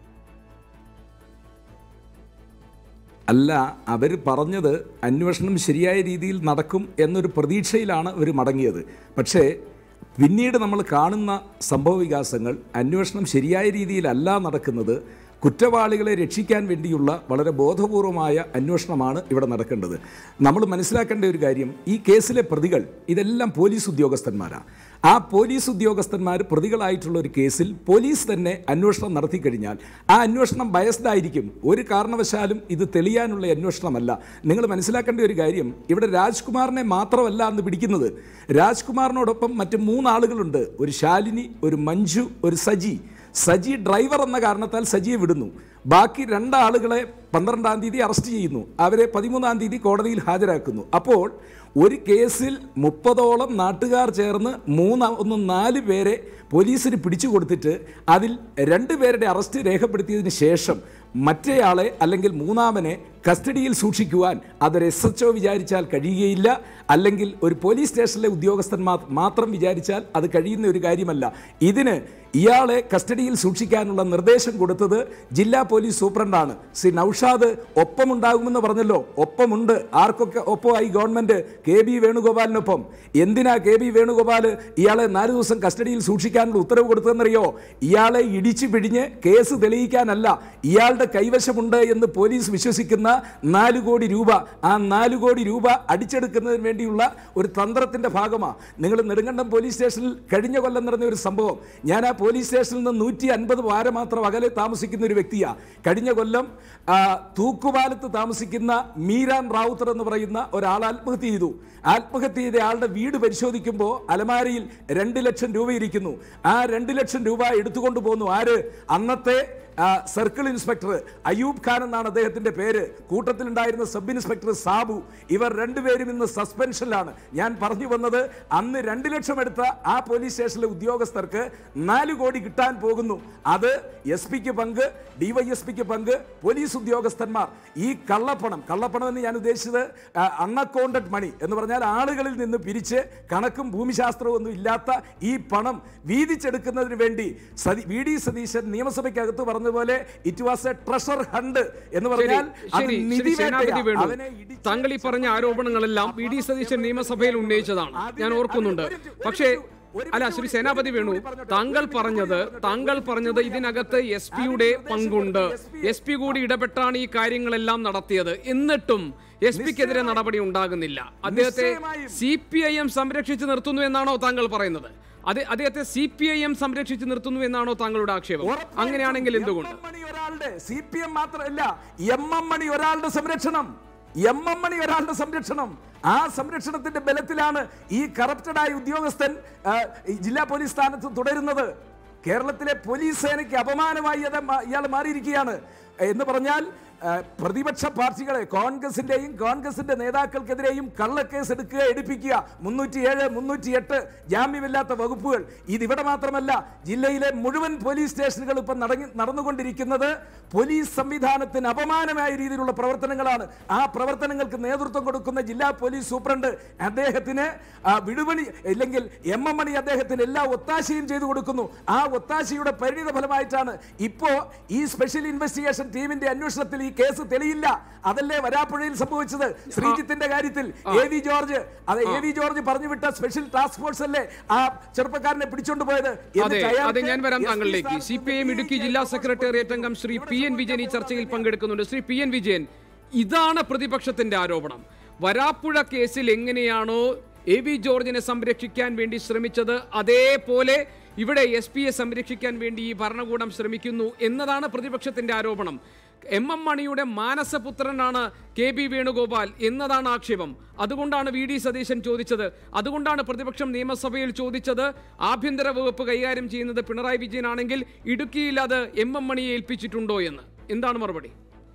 അല്ല അവർ പറഞ്ഞത് അന്വേഷണം ശരിയായ രീതിയിൽ നടക്കും എന്നൊരു പ്രതീക്ഷയിലാണ് അവർ മടങ്ങിയത് പക്ഷേ പിന്നീട് നമ്മൾ കാണുന്ന സംഭവ വികാസങ്ങൾ അന്വേഷണം ശരിയായ രീതിയിലല്ല നടക്കുന്നത് കുറ്റവാളികളെ രക്ഷിക്കാൻ വേണ്ടിയുള്ള വളരെ ബോധപൂർവമായ അന്വേഷണമാണ് ഇവിടെ നടക്കേണ്ടത് നമ്മൾ മനസ്സിലാക്കേണ്ട ഒരു കാര്യം ഈ കേസിലെ പ്രതികൾ ഇതെല്ലാം പോലീസ് ഉദ്യോഗസ്ഥന്മാരാണ് ആ പോലീസ് ഉദ്യോഗസ്ഥന്മാർ പ്രതികളായിട്ടുള്ള ഒരു കേസിൽ പോലീസ് തന്നെ അന്വേഷണം നടത്തി കഴിഞ്ഞാൽ ആ അന്വേഷണം ബയസ്ഡ് ആയിരിക്കും ഒരു കാരണവശാലും ഇത് തെളിയാനുള്ള അന്വേഷണമല്ല നിങ്ങൾ മനസ്സിലാക്കേണ്ട ഒരു കാര്യം ഇവിടെ രാജ്കുമാറിനെ മാത്രമല്ല അന്ന് പിടിക്കുന്നത് രാജ്കുമാറിനോടൊപ്പം മറ്റ് മൂന്നാളുകളുണ്ട് ഒരു ശാലിനി ഒരു മഞ്ജു ഒരു സജി സജി ഡ്രൈവർ എന്ന കാരണത്താൽ സജിയെ വിടുന്നു ബാക്കി രണ്ടാളുകളെ പന്ത്രണ്ടാം തീയതി അറസ്റ്റ് ചെയ്യുന്നു അവരെ പതിമൂന്നാം തീയതി കോടതിയിൽ ഹാജരാക്കുന്നു അപ്പോൾ ഒരു കേസിൽ മുപ്പതോളം നാട്ടുകാർ ചേർന്ന് മൂന്ന് ഒന്ന് നാല് പേരെ പോലീസിന് പിടിച്ചു കൊടുത്തിട്ട് അതിൽ രണ്ട് പേരുടെ അറസ്റ്റ് രേഖപ്പെടുത്തിയതിന് ശേഷം മറ്റേയാളെ അല്ലെങ്കിൽ മൂന്നാമനെ കസ്റ്റഡിയിൽ സൂക്ഷിക്കുവാൻ അതൊരു എസ് എച്ച് ഒ വിചാരിച്ചാൽ കഴിയുകയില്ല അല്ലെങ്കിൽ ഒരു പോലീസ് സ്റ്റേഷനിലെ ഉദ്യോഗസ്ഥന്മാർ മാത്രം വിചാരിച്ചാൽ അത് കഴിയുന്ന ഒരു കാര്യമല്ല ഇതിന് ഇയാളെ കസ്റ്റഡിയിൽ സൂക്ഷിക്കാനുള്ള നിർദ്ദേശം കൊടുത്തത് ജില്ലാ പോലീസ് സൂപ്രണ്ടാണ് ശ്രീ നൌഷാദ് ഒപ്പമുണ്ടാകുമെന്ന് പറഞ്ഞല്ലോ ഒപ്പമുണ്ട് ആർക്കൊക്കെ ഒപ്പമായി ഗവൺമെന്റ് കെ ബി വേണുഗോപാലിനൊപ്പം എന്തിനാ കെ ബി വേണുഗോപാൽ ഇയാളെ നാല് ദിവസം കസ്റ്റഡിയിൽ സൂക്ഷിക്കാനുള്ള ഉത്തരവ് കൊടുത്തതെന്നറിയോ ഇയാളെ ഇടിച്ചു പിഴിഞ്ഞ് കേസ് തെളിയിക്കാനല്ല ഇയാളുടെ കൈവശമുണ്ട് എന്ന് പോലീസ് വിശ്വസിക്കുന്ന നാല് കോടി രൂപ ആ നാല് കോടി രൂപ അടിച്ചെടുക്കുന്നതിന് വേണ്ടിയുള്ള ഒരു തന്ത്രത്തിന്റെ ഭാഗമാണ് നിങ്ങൾ നെടുങ്കണ്ടം പോലീസ് സ്റ്റേഷനിൽ കഴിഞ്ഞ കൊല്ലം നടന്ന ഒരു സംഭവം ഞാൻ ആ പോലീസ് സ്റ്റേഷനിൽ നിന്ന് നൂറ്റി അൻപത് വാര മാത്രം അകലെ താമസിക്കുന്ന ഒരു വ്യക്തിയാ കഴിഞ്ഞ കൊല്ലം ആ, തൂക്കുപാലത്ത് താമസിക്കുന്ന മീരാൻ റാവുത്തർ എന്ന് പറയുന്ന ഒരാൾ ആത്മഹത്യ ചെയ്തു ആത്മഹത്യ ചെയ്ത ആളുടെ വീട് പരിശോധിക്കുമ്പോൾ അലമാരയിൽ രണ്ട് ലക്ഷം രൂപ ഇരിക്കുന്നു ആ രണ്ട് ലക്ഷം രൂപ എടുത്തുകൊണ്ട് പോന്നു ആര് അന്നത്തെ ആ, സർക്കിൾ ഇൻസ്പെക്ടർ അയൂബ് ഖാൻ എന്നാണ് അദ്ദേഹത്തിന്റെ പേര് കൂട്ടത്തിലുണ്ടായിരുന്ന സബ് ഇൻസ്പെക്ടർ സാബു ഇവർ രണ്ടുപേരും ഇന്ന് സസ്പെൻഷനിലാണ് ഞാൻ പറഞ്ഞു വന്നത് അന്ന് രണ്ട് ലക്ഷം എടുത്ത ആ പോലീസ് സ്റ്റേഷനിലെ ഉദ്യോഗസ്ഥർക്ക് നാല് കോടി കിട്ടാൻ പോകുന്നു അത് എസ് പിക്ക് പങ്ക് ഡിവൈഎസ്പിക്ക് പങ്ക് പോലീസ് ഉദ്യോഗസ്ഥന്മാർ ഈ കള്ളപ്പണം കള്ളപ്പണം എന്ന് ഞാൻ ഉദ്ദേശിച്ചത് അൺഅക്കൗണ്ടഡ് മണി എന്ന് പറഞ്ഞാൽ ആളുകളിൽ നിന്ന് പിരിച്ച് കണക്കും ഭൂമിശാസ്ത്രവും ഒന്നും ഇല്ലാത്ത ഈ പണം വീതിച്ചെടുക്കുന്നതിന് വേണ്ടി സതി വി ഡി സതീശൻ നിയമസഭയ്ക്കകത്ത് പറഞ്ഞതുപോലെ it was a treasure hunt എന്ന് ശരി പറഞ്ഞാൽ അത് ശരി നിധി ശ്രീ സേനാപതി വേട്ടയാ. വേണു അവനെ ഇടിച്ച് താങ്കൾ ഈ പറഞ്ഞ ആരോപണങ്ങളെല്ലാം വി ഡി സതീശൻ നിയമസഭയിൽ ഉന്നയിച്ചതാണ് ഞാൻ ഓർക്കുന്നുണ്ട് പക്ഷേ അല്ല ശ്രീ സേനാപതി വേണു താങ്കൾ പറഞ്ഞത് താങ്കൾ പറഞ്ഞത് ഇതിനകത്ത് എസ് പിയുടെ പങ്കുണ്ട് എസ് പി കൂടി ഇടപെട്ടാണ് ഈ കാര്യങ്ങളെല്ലാം നടത്തിയത് എന്നിട്ടും എസ് പിക്കെതിരെ നടപടി ഉണ്ടാകുന്നില്ല അദ്ദേഹത്തെ നിശ്ചയമായും. സി പി ഐ എം സംരക്ഷിച്ച് നിർത്തുന്നു എന്നാണോ താങ്കൾ പറയുന്നത് അത് അദ്ദേഹത്തെ സി പി ഐ എം സംരക്ഷിച്ച് നിർത്തുന്നു എന്നാണോ താങ്കളുടെ ആക്ഷേപം അങ്ങനെയാണെങ്കിൽ എന്തുകൊണ്ട് എം എം മണി ഒരാളുടെ സി പി എം മാത്രമല്ല എം എം മണി ഒരാളുടെ സംരക്ഷണം എം എം മണി ഒരാളുടെ സംരക്ഷണം ആ സംരക്ഷണത്തിന്റെ ബലത്തിലാണ് ഈ കറപ്റ്റഡായ ഉദ്യോഗസ്ഥൻ ആ, ഈ ജില്ലാ പോലീസ് സ്ഥാനത്ത് തുടരുന്നത് കേരളത്തിലെ പോലീസ് സേനയ്ക്ക് അപമാനമായി അത് മാ- ഇയാൾ മാറിയിരിക്കുകയാണ് എന്ന് പറഞ്ഞാൽ ആ, പ്രതിപക്ഷ പാർട്ടികളെ കോൺഗ്രസിന്റെയും കോൺഗ്രസിന്റെ നേതാക്കൾക്കെതിരെയും കള്ളക്കേസ് എടുക്കുക എടുപ്പിക്കുക മുന്നൂറ്റി ഏഴ് മുന്നൂറ്റി എട്ട് ജാമ്യമില്ലാത്ത വകുപ്പുകൾ ഇതിവിടെ മാത്രമല്ല ജില്ലയിലെ മുഴുവൻ പോലീസ് സ്റ്റേഷനുകൾ ഇപ്പം നടങ്ങി നടന്നുകൊണ്ടിരിക്കുന്നത് പോലീസ് സംവിധാനത്തിന് അപമാനമായ രീതിയിലുള്ള പ്രവർത്തനങ്ങളാണ് ആ പ്രവർത്തനങ്ങൾക്ക് നേതൃത്വം കൊടുക്കുന്ന ജില്ലാ പോലീസ് സൂപ്രണ്ട് അദ്ദേഹത്തിന് ആ, വിടുപണി ഇല്ലെങ്കിൽ എം എം മണി അദ്ദേഹത്തിന് എല്ലാ ഒത്താശയും ചെയ്തു കൊടുക്കുന്നു ആ ഒത്താശയുടെ പരിണിത ഫലമായിട്ടാണ് ഇപ്പോ ഈ സ്പെഷ്യൽ ഇൻവെസ്റ്റിഗേഷൻ ടീമിന്റെ അന്വേഷണത്തിൽ ഈ കേസ് തെളിയില്ല അതല്ലേ വരാപ്പുഴയിൽ സംഭവിച്ചത് ശ്രീജിത്തിന്റെ കാര്യത്തിൽ എ വി ജോർജ് അത് എ വി ജോർജ് പറഞ്ഞു വിട്ട സ്പെഷ്യൽ ടാസ്ക് ഫോഴ്സ് അല്ലേ ആ ചെറുപ്പക്കാരനെ പിടിച്ചോണ്ട് പോയത് അതെ എന്നിട്ട് അതെ അയാൾക്ക് ഞാൻ വരാം SP താങ്കളിലേക്ക് C P I M Idukki ജില്ലാ സെക്രട്ടേറിയറ്റ് അംഗം ശ്രീ പി എൻ വിജയൻ ഈ ചർച്ചയിൽ പങ്കെടുക്കുന്നുണ്ട് ശ്രീ പി എൻ വിജയൻ ഇതാണ് പ്രതിപക്ഷത്തിന്റെ ആരോപണം വരാപ്പുഴ കേസിൽ എങ്ങനെയാണോ എ വി ജോർജിനെ സംരക്ഷിക്കാൻ വേണ്ടി ശ്രമിച്ചത് അതേപോലെ ഇവിടെ എസ് പിയെ സംരക്ഷിക്കാൻ വേണ്ടി ഈ ഭരണകൂടം ശ്രമിക്കുന്നു എന്നതാണ് പ്രതിപക്ഷത്തിന്റെ ആരോപണം എം എം മണിയുടെ മാനസപുത്രനാണ് കെ ബി വേണുഗോപാൽ എന്നതാണ് ആക്ഷേപം അതുകൊണ്ടാണ് വി ഡി സതീശൻ ചോദിച്ചത് അതുകൊണ്ടാണ് പ്രതിപക്ഷം നിയമസഭയിൽ ചോദിച്ചത് ആഭ്യന്തര വകുപ്പ് കൈകാര്യം ചെയ്യുന്നത് പിണറായി വിജയനാണെങ്കിൽ ഇടുക്കിയിൽ അത് എം എം മണിയെ ഏൽപ്പിച്ചിട്ടുണ്ടോ എന്ന് എന്താണ് മറുപടി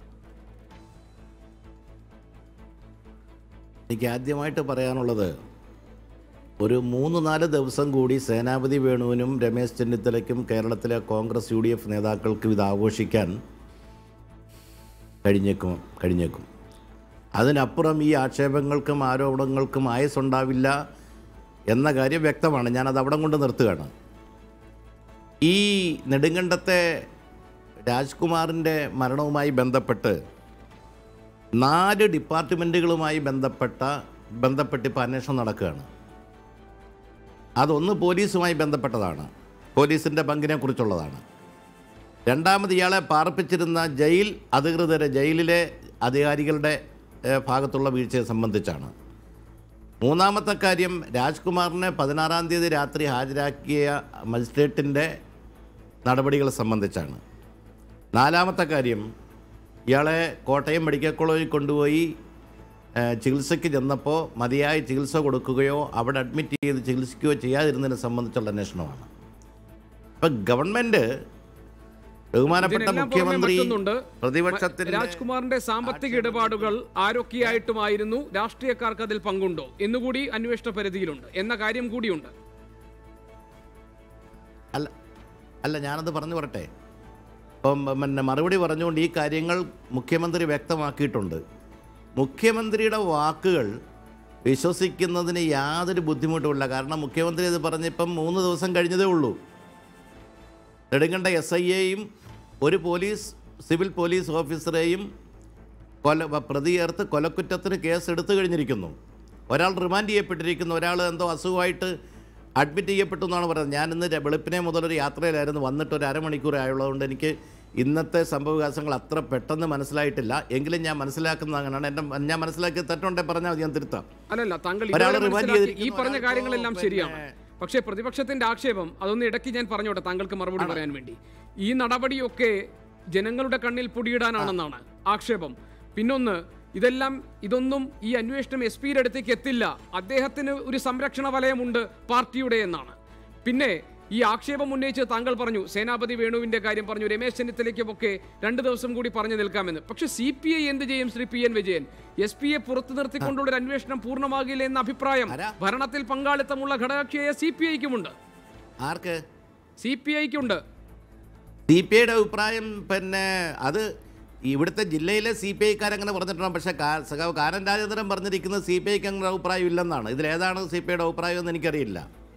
എനിക്ക് ആദ്യമായിട്ട് പറയാനുള്ളത് ഒരു മൂന്ന് നാല് ദിവസം കൂടി സേനാപതി വേണുവിനും രമേശ് ചെന്നിത്തലയ്ക്കും കേരളത്തിലെ കോൺഗ്രസ് യു ഡി എഫ് നേതാക്കൾക്കും ഇത് ആഘോഷിക്കാൻ കഴിഞ്ഞേക്കും കഴിഞ്ഞേക്കും അതിനപ്പുറം ഈ ആക്ഷേപങ്ങൾക്കും ആരോപണങ്ങൾക്കും ആയസുണ്ടാവില്ല എന്ന കാര്യം വ്യക്തമാണ് ഞാനത് അവിടെ കൊണ്ട് നിർത്തുകയാണ് ഈ നെടുങ്കണ്ടത്തെ രാജ്കുമാറിൻ്റെ മരണവുമായി ബന്ധപ്പെട്ട് നാല് ഡിപ്പാർട്ട്മെൻറ്റുകളുമായി ബന്ധപ്പെട്ട ബന്ധപ്പെട്ട് ഇപ്പോൾ അന്വേഷണം നടക്കുകയാണ് അതൊന്ന് പോലീസുമായി ബന്ധപ്പെട്ടതാണ് പോലീസിൻ്റെ പങ്കിനെ കുറിച്ചുള്ളതാണ് രണ്ടാമത് ഇയാളെ പാർപ്പിച്ചിരുന്ന ജയിൽ അധികൃതരെ ജയിലിലെ അധികാരികളുടെ ഏഹ്, ഭാഗത്തുള്ള വീഴ്ചയെ സംബന്ധിച്ചാണ് മൂന്നാമത്തെ കാര്യം രാജ്കുമാറിനെ പതിനാറാം തീയതി രാത്രി ഹാജരാക്കിയ മജിസ്ട്രേറ്റിൻ്റെ നടപടികൾ സംബന്ധിച്ചാണ് നാലാമത്തെ കാര്യം ഇയാളെ കോട്ടയം മെഡിക്കൽ കോളേജിൽ കൊണ്ടുപോയി ഏഹ്, ചികിത്സയ്ക്ക് ചെന്നപ്പോൾ മതിയായ ചികിത്സ കൊടുക്കുകയോ അവിടെ അഡ്മിറ്റ് ചെയ്ത് ചികിത്സിക്കുകയോ ചെയ്യാതിരുന്നതിനെ സംബന്ധിച്ചുള്ള അന്വേഷണമാണ് ഇപ്പം ഗവൺമെൻറ് ബഹുമാനപ്പെട്ട ഇതിനെല്ലാം പുറമെ മുഖ്യമന്ത്രി മറ്റൊന്നുണ്ട്. പ്രതിപക്ഷത്തിൻ്റെ രാജ്കുമാറിന്റെ സാമ്പത്തിക ഇടപാടുകൾ ആരൊക്കെയായിട്ടുമായിരുന്നു രാഷ്ട്രീയക്കാർക്ക് അതിൽ പങ്കുണ്ടോ എന്നുകൂടി അന്വേഷണ പരിധിയിലുണ്ട് എന്ന കാര്യം കൂടിയുണ്ട് അല്ല അല്ല ഞാനത് പറഞ്ഞു പറട്ടെ ഇപ്പം പിന്നെ മറുപടി പറഞ്ഞുകൊണ്ട് ഈ കാര്യങ്ങൾ മുഖ്യമന്ത്രി വ്യക്തമാക്കിയിട്ടുണ്ട് മുഖ്യമന്ത്രിയുടെ വാക്കുകൾ വിശ്വസിക്കുന്നതിന് യാതൊരു ബുദ്ധിമുട്ടുമില്ല കാരണം മുഖ്യമന്ത്രി ഇത് പറഞ്ഞിപ്പം മൂന്ന് ദിവസം കഴിഞ്ഞതേ ഉള്ളൂ നെടുങ്കണ്ട എസ് ഐ എയും ഒരു പോലീസ് സിവിൽ പോലീസ് ഓഫീസറെയും കൊല പ്രതി ചേർത്ത് കൊലക്കുറ്റത്തിന് കേസ് എടുത്തു കഴിഞ്ഞിരിക്കുന്നു ഒരാൾ റിമാൻഡ് ചെയ്യപ്പെട്ടിരിക്കുന്നു ഒരാൾ എന്തോ അസുഖമായിട്ട് അഡ്മിറ്റ് ചെയ്യപ്പെട്ടു എന്നാണ് പറയുന്നത് ഞാൻ ഇന്ന് ര- വെളുപ്പിനെ മുതലൊരു യാത്രയിലായിരുന്നു വന്നിട്ട് ഒരു അരമണിക്കൂർ ആയുള്ളതുകൊണ്ട് എനിക്ക് ഇന്നത്തെ സംഭവവികാസങ്ങൾ അത്ര പെട്ടെന്ന് മനസ്സിലായിട്ടില്ല എങ്കിലും ഞാൻ മനസ്സിലാക്കുന്നത് അങ്ങനെയാണ് എൻ്റെ ഞാൻ മനസ്സിലാക്കിയ തെറ്റുണ്ടെങ്കിൽ പറഞ്ഞാൽ മതി ഞാൻ തിരുത്താം അല്ലല്ല താങ്കൾ ഒരാൾ ഇതുവരെ റിമാൻഡ് മനസ്സിലാക്കി ഈ ചെയ്തിരിക്കുന്നു, പറഞ്ഞ ഒരാൾക്ക് കാര്യങ്ങളെല്ലാം പിന്നെ ശരിയാണ് പക്ഷേ പ്രതിപക്ഷത്തിന്റെ ആക്ഷേപം അതൊന്ന് ഇടയ്ക്ക് ഞാൻ പറഞ്ഞോട്ടെ താങ്കൾക്ക് മറുപടി പറയാൻ വേണ്ടി ഈ നടപടിയൊക്കെ ജനങ്ങളുടെ കണ്ണിൽ പൊടിയിടാനാണെന്നാണ് ആക്ഷേപം പിന്നൊന്ന് ഇതെല്ലാം ഇതൊന്നും ഈ അന്വേഷണം എസ് പിയുടെ അടുത്തേക്ക് എത്തില്ല അദ്ദേഹത്തിന് ഒരു സംരക്ഷണ വലയമുണ്ട് പാർട്ടിയുടെ എന്നാണ് പിന്നെ ഈ ആക്ഷേപം ഉന്നയിച്ച് താങ്കൾ പറഞ്ഞു സേനാപതി വേണുവിന്റെ കാര്യം പറഞ്ഞു രമേശ് ചെന്നിത്തലയ്ക്കുമൊക്കെ രണ്ട് ദിവസം കൂടി പറഞ്ഞു നിൽക്കാമെന്ന് പക്ഷെ സി പി ഐ എന്ത് ചെയ്യും Shri P N Vijayan S പിയെ പുറത്തു നിർത്തിക്കൊണ്ടുള്ള ഒരു അന്വേഷണം പൂർണ്ണമാകില്ല എന്ന അഭിപ്രായം ആരാ? ഭരണത്തിൽ പങ്കാളിത്തമുള്ള ഘടകകക്ഷിയായ സി പി ഐക്കുമുണ്ട് ആർക്ക് സി പി ഐക്കുണ്ട് സി പി ഐയുടെ അഭിപ്രായം പിന്നെ അത് ഇവിടുത്തെ ജില്ലയിലെ സി പി ഐക്കാരങ്ങനെ പറഞ്ഞിട്ടുണ്ട് പക്ഷേ കാ- സഖാവ് കാനൻ രാജേന്ദ്രൻ പറഞ്ഞിരിക്കുന്നത് സി പി ഐക്ക് അങ്ങനെ അഭിപ്രായം ഇല്ലെന്നാണ് ഇതിലേതാണ് സി പി ഐയുടെ അഭിപ്രായം എന്ന് എനിക്കറിയില്ല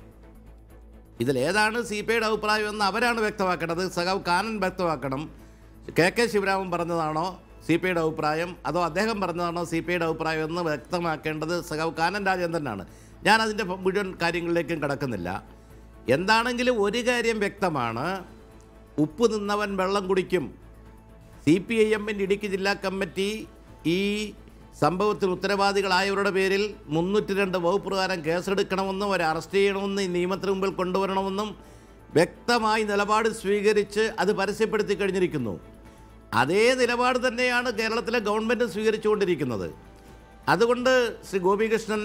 ഇതിലേതാണ് സി പി ഐയുടെ അഭിപ്രായം എന്ന് അവരാണ് വ്യക്തമാക്കേണ്ടത് സഖാവ് കാനൻ വ്യക്തമാക്കണം കെ കെ ശിവരാമൻ പറഞ്ഞതാണോ സി പി ഐയുടെ അഭിപ്രായം അതോ അദ്ദേഹം പറഞ്ഞതാണോ സി പി ഐയുടെ അഭിപ്രായം എന്ന് വ്യക്തമാക്കേണ്ടത് സഖാവ് കാനൻ രാജേന്ദ്രനാണ് ഞാൻ അതിൻ്റെ മുഴുവൻ കാര്യങ്ങളിലേക്കും കിടക്കുന്നില്ല എന്താണെങ്കിലും ഒരു കാര്യം വ്യക്തമാണ് ഉപ്പ് നിന്നവൻ വെള്ളം കുടിക്കും സി പി ഐ എമ്മിൻ്റെ ഇടുക്കി ജില്ലാ കമ്മിറ്റി ഈ സംഭവത്തിൽ ഉത്തരവാദികളായവരുടെ പേരിൽ മുന്നൂറ്റി രണ്ട് വകുപ്പ് പ്രകാരം കേസെടുക്കണമെന്നും അവരെ അറസ്റ്റ് ചെയ്യണമെന്നും ഈ നിയമത്തിന് മുമ്പിൽ കൊണ്ടുവരണമെന്നും വ്യക്തമായി നിലപാട് സ്വീകരിച്ച് അത് പരസ്യപ്പെടുത്തി കഴിഞ്ഞിരിക്കുന്നു അതേ നിലപാട് തന്നെയാണ് കേരളത്തിലെ ഗവൺമെൻറ് സ്വീകരിച്ചുകൊണ്ടിരിക്കുന്നത് അതുകൊണ്ട് ശ്രീ ഗോപികൃഷ്ണൻ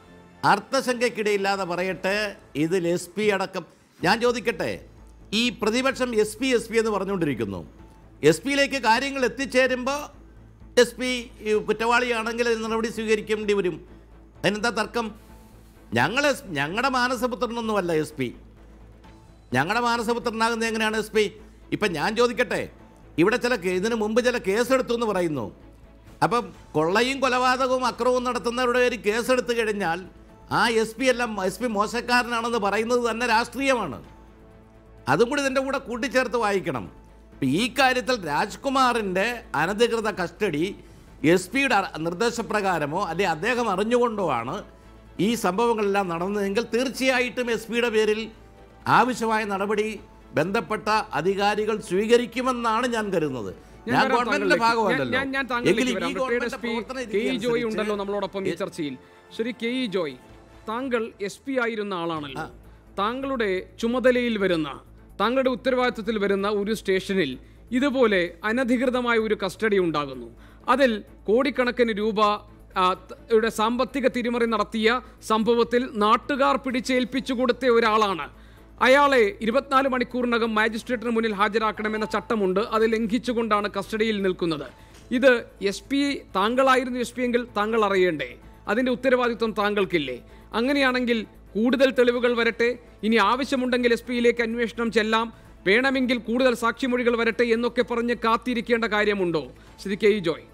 അർത്ഥശങ്കയ്ക്കിടയില്ലാതെ പറയട്ടെ ഇതിൽ എസ് പി അടക്കം ഞാൻ ചോദിക്കട്ടെ ഈ പ്രതിപക്ഷം എസ് പി എസ് പി എന്ന് പറഞ്ഞുകൊണ്ടിരിക്കുന്നു എസ് പിയിലേക്ക് കാര്യങ്ങൾ എത്തിച്ചേരുമ്പോൾ എസ് പി കുറ്റവാളിയാണെങ്കിൽ അതിന് നടപടി സ്വീകരിക്കേണ്ടി വരും അതിനെന്താ തർക്കം ഞങ്ങൾ ഞങ്ങളുടെ മാനസപുത്രനൊന്നുമല്ല എസ് പി ഞങ്ങളുടെ മാനസപുത്രനാകുന്നത് എങ്ങനെയാണ് എസ് പി ഇപ്പം ഞാൻ ചോദിക്കട്ടെ ഇവിടെ ചില കേ- ഇതിനു മുമ്പ് ചില കേസെടുത്തു എന്ന് പറയുന്നു അപ്പം കൊള്ളയും കൊലപാതകവും അക്രമവും നടത്തുന്നവരുടെ പേര് കേസെടുത്തു കഴിഞ്ഞാൽ ആ എസ് പി എല്ലാം എസ് പി മോശക്കാരനാണെന്ന് പറയുന്നത് തന്നെ രാഷ്ട്രീയമാണ് അതും കൂടി ഇതിൻ്റെ കൂടെ കൂട്ടിച്ചേർത്ത് വായിക്കണം ഇപ്പം ഈ കാര്യത്തിൽ രാജ്കുമാറിൻ്റെ അനധികൃത കസ്റ്റഡി എസ് പിയുടെ നിർദ്ദേശപ്രകാരമോ അല്ലെങ്കിൽ അദ്ദേഹം അറിഞ്ഞുകൊണ്ടോ ആണ് ഈ സംഭവങ്ങളെല്ലാം നടന്നതെങ്കിൽ തീർച്ചയായിട്ടും എസ് പിയുടെ പേരിൽ ആവശ്യമായ നടപടി ബന്ധപ്പെട്ട അധികാരികൾ സ്വീകരിക്കുമെന്നാണ് ഞാൻ കരുതുന്നത് ഞാൻ ഞാൻ വരാം ഗവൺമെന്റിന്റെ താങ്കളിലേക്ക്. ഭാഗമല്ലല്ലോ ഞാൻ- ഞാൻ എങ്കിലും താങ്കളിലേക്ക് ഈ വരാം. റിട്ടയർഡ് ഗവൺമെന്റിന്റെ എസ് പി പ്രവർത്തന കെ ഇ രീതി ജോയ് അനുസരിച്ച് ഉണ്ടല്ലോ നമ്മളോടൊപ്പം ഈ ചർച്ചയിൽ ശ്രീ കെ ഇ ജോയ് താങ്കൾ എസ് പി ആയിരുന്ന ആളാണല്ലോ താങ്കളുടെ ചുമതലയിൽ വരുന്ന താങ്കളുടെ ഉത്തരവാദിത്വത്തിൽ വരുന്ന ഒരു സ്റ്റേഷനിൽ ഇതുപോലെ അനധികൃതമായ ഒരു കസ്റ്റഡി ഉണ്ടാകുന്നു അതിൽ കോടിക്കണക്കിന് രൂപ ആ, ത- യുടെ സാമ്പത്തിക തിരിമറി നടത്തിയ സംഭവത്തിൽ നാട്ടുകാർ പിടിച്ചേൽപ്പിച്ചു കൊടുത്ത ഒരാളാണ് അയാളെ ഇരുപത്തിനാല് മണിക്കൂറിനകം മാജിസ്ട്രേറ്റിന് മുന്നിൽ ഹാജരാക്കണമെന്ന ചട്ടമുണ്ട് അത് ലംഘിച്ചുകൊണ്ടാണ് കസ്റ്റഡിയിൽ നിൽക്കുന്നത് ഇത് എസ് പി താങ്കളായിരുന്നു എസ് പി എങ്കിൽ താങ്കൾ അറിയണ്ടേ അതിന്റെ ഉത്തരവാദിത്വം താങ്കൾക്കില്ലേ അങ്ങനെയാണെങ്കിൽ കൂടുതൽ തെളിവുകൾ വരട്ടെ ഇനി ആവശ്യമുണ്ടെങ്കിൽ എസ് പിയിലേക്ക് അന്വേഷണം ചെല്ലാം വേണമെങ്കിൽ കൂടുതൽ സാക്ഷിമൊഴികൾ വരട്ടെ എന്നൊക്കെ പറഞ്ഞ് കാത്തിരിക്കേണ്ട കാര്യമുണ്ടോ ശ്രീ കെ ഇ ജോയ്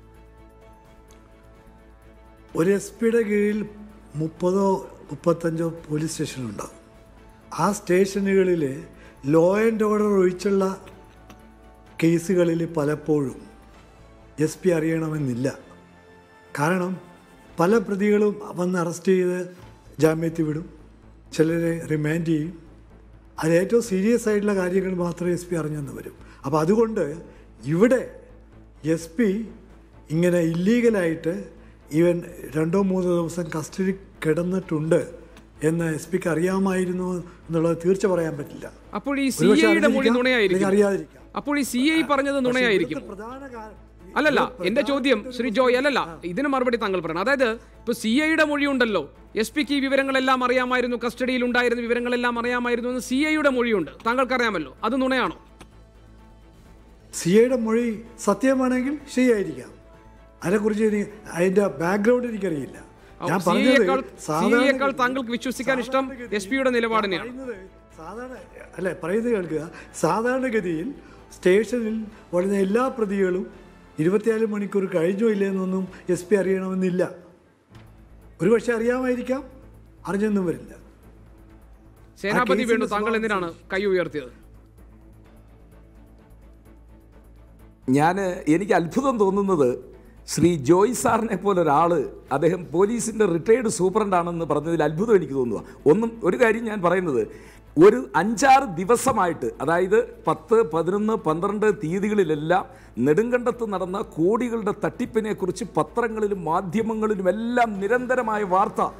ഒരു എസ് പിയുടെ കീഴിൽ മുപ്പതോ മുപ്പത്തഞ്ചോ പോലീസ് സ്റ്റേഷനുണ്ടാവും ആ സ്റ്റേഷനുകളിൽ ലോ ആൻഡ് ഓർഡർ ഒഴിച്ചുള്ള കേസുകളിൽ പലപ്പോഴും എസ് പി അറിയണമെന്നില്ല കാരണം പല പ്രതികളും വന്ന് അറസ്റ്റ് ചെയ്ത് ജാമ്യത്തിൽ വിടും ചിലരെ റിമാൻഡ് ചെയ്യും അതിൽ ഏറ്റവും സീരിയസ് ആയിട്ടുള്ള കാര്യങ്ങൾ മാത്രമേ എസ് പി അറിഞ്ഞെന്ന് വരും അപ്പോൾ അതുകൊണ്ട് ഇവിടെ എസ് പി ഇങ്ങനെ ഇല്ലീഗലായിട്ട് ഈവൻ രണ്ടോ മൂന്നോ ദിവസം കസ്റ്റഡി കിടന്നിട്ടുണ്ട് എന്ന് എസ് പിക്ക് അറിയാമായിരുന്നു എന്നുള്ളത് തീർച്ച പറയാൻ പറ്റില്ല അപ്പോൾ ഈ സി ഒരുപക്ഷെ ഐയുടെ മൊഴി അറിഞ്ഞിരിക്കാം, നുണയായിരിക്കും അല്ലെങ്കിൽ അറിയാതിരിക്കാം അപ്പോൾ ഈ സി ഐ പറഞ്ഞത് പക്ഷേ നുണയായിരിക്കും ഇവിടുത്തെ പ്രധാന കാ- അല്ലല്ല ഇവിടെ എന്റെ ചോദ്യം പ്രധാനപ്പെട്ട ശ്രീ ഒരു ജോയ് അല്ലല്ല ഇതിന് മറുപടി താങ്കൾ പറയണം അതായത് ഇപ്പൊ സി ഐയുടെ മൊഴിയുണ്ടല്ലോ എസ് പിക്ക് ഈ വിവരങ്ങളെല്ലാം അറിയാമായിരുന്നു കസ്റ്റഡിയിൽ ഉണ്ടായിരുന്ന വിവരങ്ങളെല്ലാം അറിയാമായിരുന്നു എന്ന് സി ഐയുടെ മൊഴിയുണ്ട് താങ്കൾക്ക് അറിയാമല്ലോ അത് നുണയാണോ സി ഐയുടെ മൊഴി സത്യമാണെങ്കിൽ ശരിയായിരിക്കാം അതിനെക്കുറിച്ച് ഇനി അതിന്റെ ബാക്ക്ഗ്രൗണ്ട് എനിക്കറിയില്ല ഞാൻ സി പറഞ്ഞത് ഐയേക്കാൾ സാധാരണ- താങ്കൾക്ക് വിശ്വസിക്കാൻ ഇഷ്ടം എസ് പിയുടെ നിലപാടിനെയാണ് പറയുന്നത് സാധാരണ അല്ലെ പറയുന്നത് കേൾക്കുക സാധാരണഗതിയിൽ സ്റ്റേഷനിൽ വരുന്ന എല്ലാ പ്രതികളും ഇരുപത്തിനാല് മണിക്കൂർ കഴിഞ്ഞോ ഇല്ലെന്നൊന്നും എസ് പി അറിയണമെന്നില്ല ഒരുപക്ഷെ അറിയാമായിരിക്കാം അറിഞ്ഞൊന്നും വരില്ല സേനാപതി കേസിന്റെ വേണു താങ്കൾ സ്വഭാവം എന്തിനാണ് കൈ ഉയർത്തിയത് ഞാൻ എനിക്ക് അത്ഭുതം തോന്നുന്നത് ശ്രീ ജോയ് സാറിനെ പോലെ ഒരാൾ അദ്ദേഹം പോലീസിൻ്റെ റിട്ടയർഡ് സൂപ്രണ്ടാണെന്ന് പറഞ്ഞതിൽ അത്ഭുതം എനിക്ക് തോന്നുക ഒന്നും ഒരു കാര്യം ഞാൻ പറയുന്നത് ഒരു അഞ്ചാറ് ദിവസമായിട്ട് അതായത് പത്ത് പതിനൊന്ന് പന്ത്രണ്ട് തീയതികളിലെല്ലാം നെടുങ്കണ്ടത്ത് നടന്ന കോടികളുടെ തട്ടിപ്പിനെ കുറിച്ച് പത്രങ്ങളിലും മാധ്യമങ്ങളിലും എല്ലാം നിരന്തരമായ വാർത്ത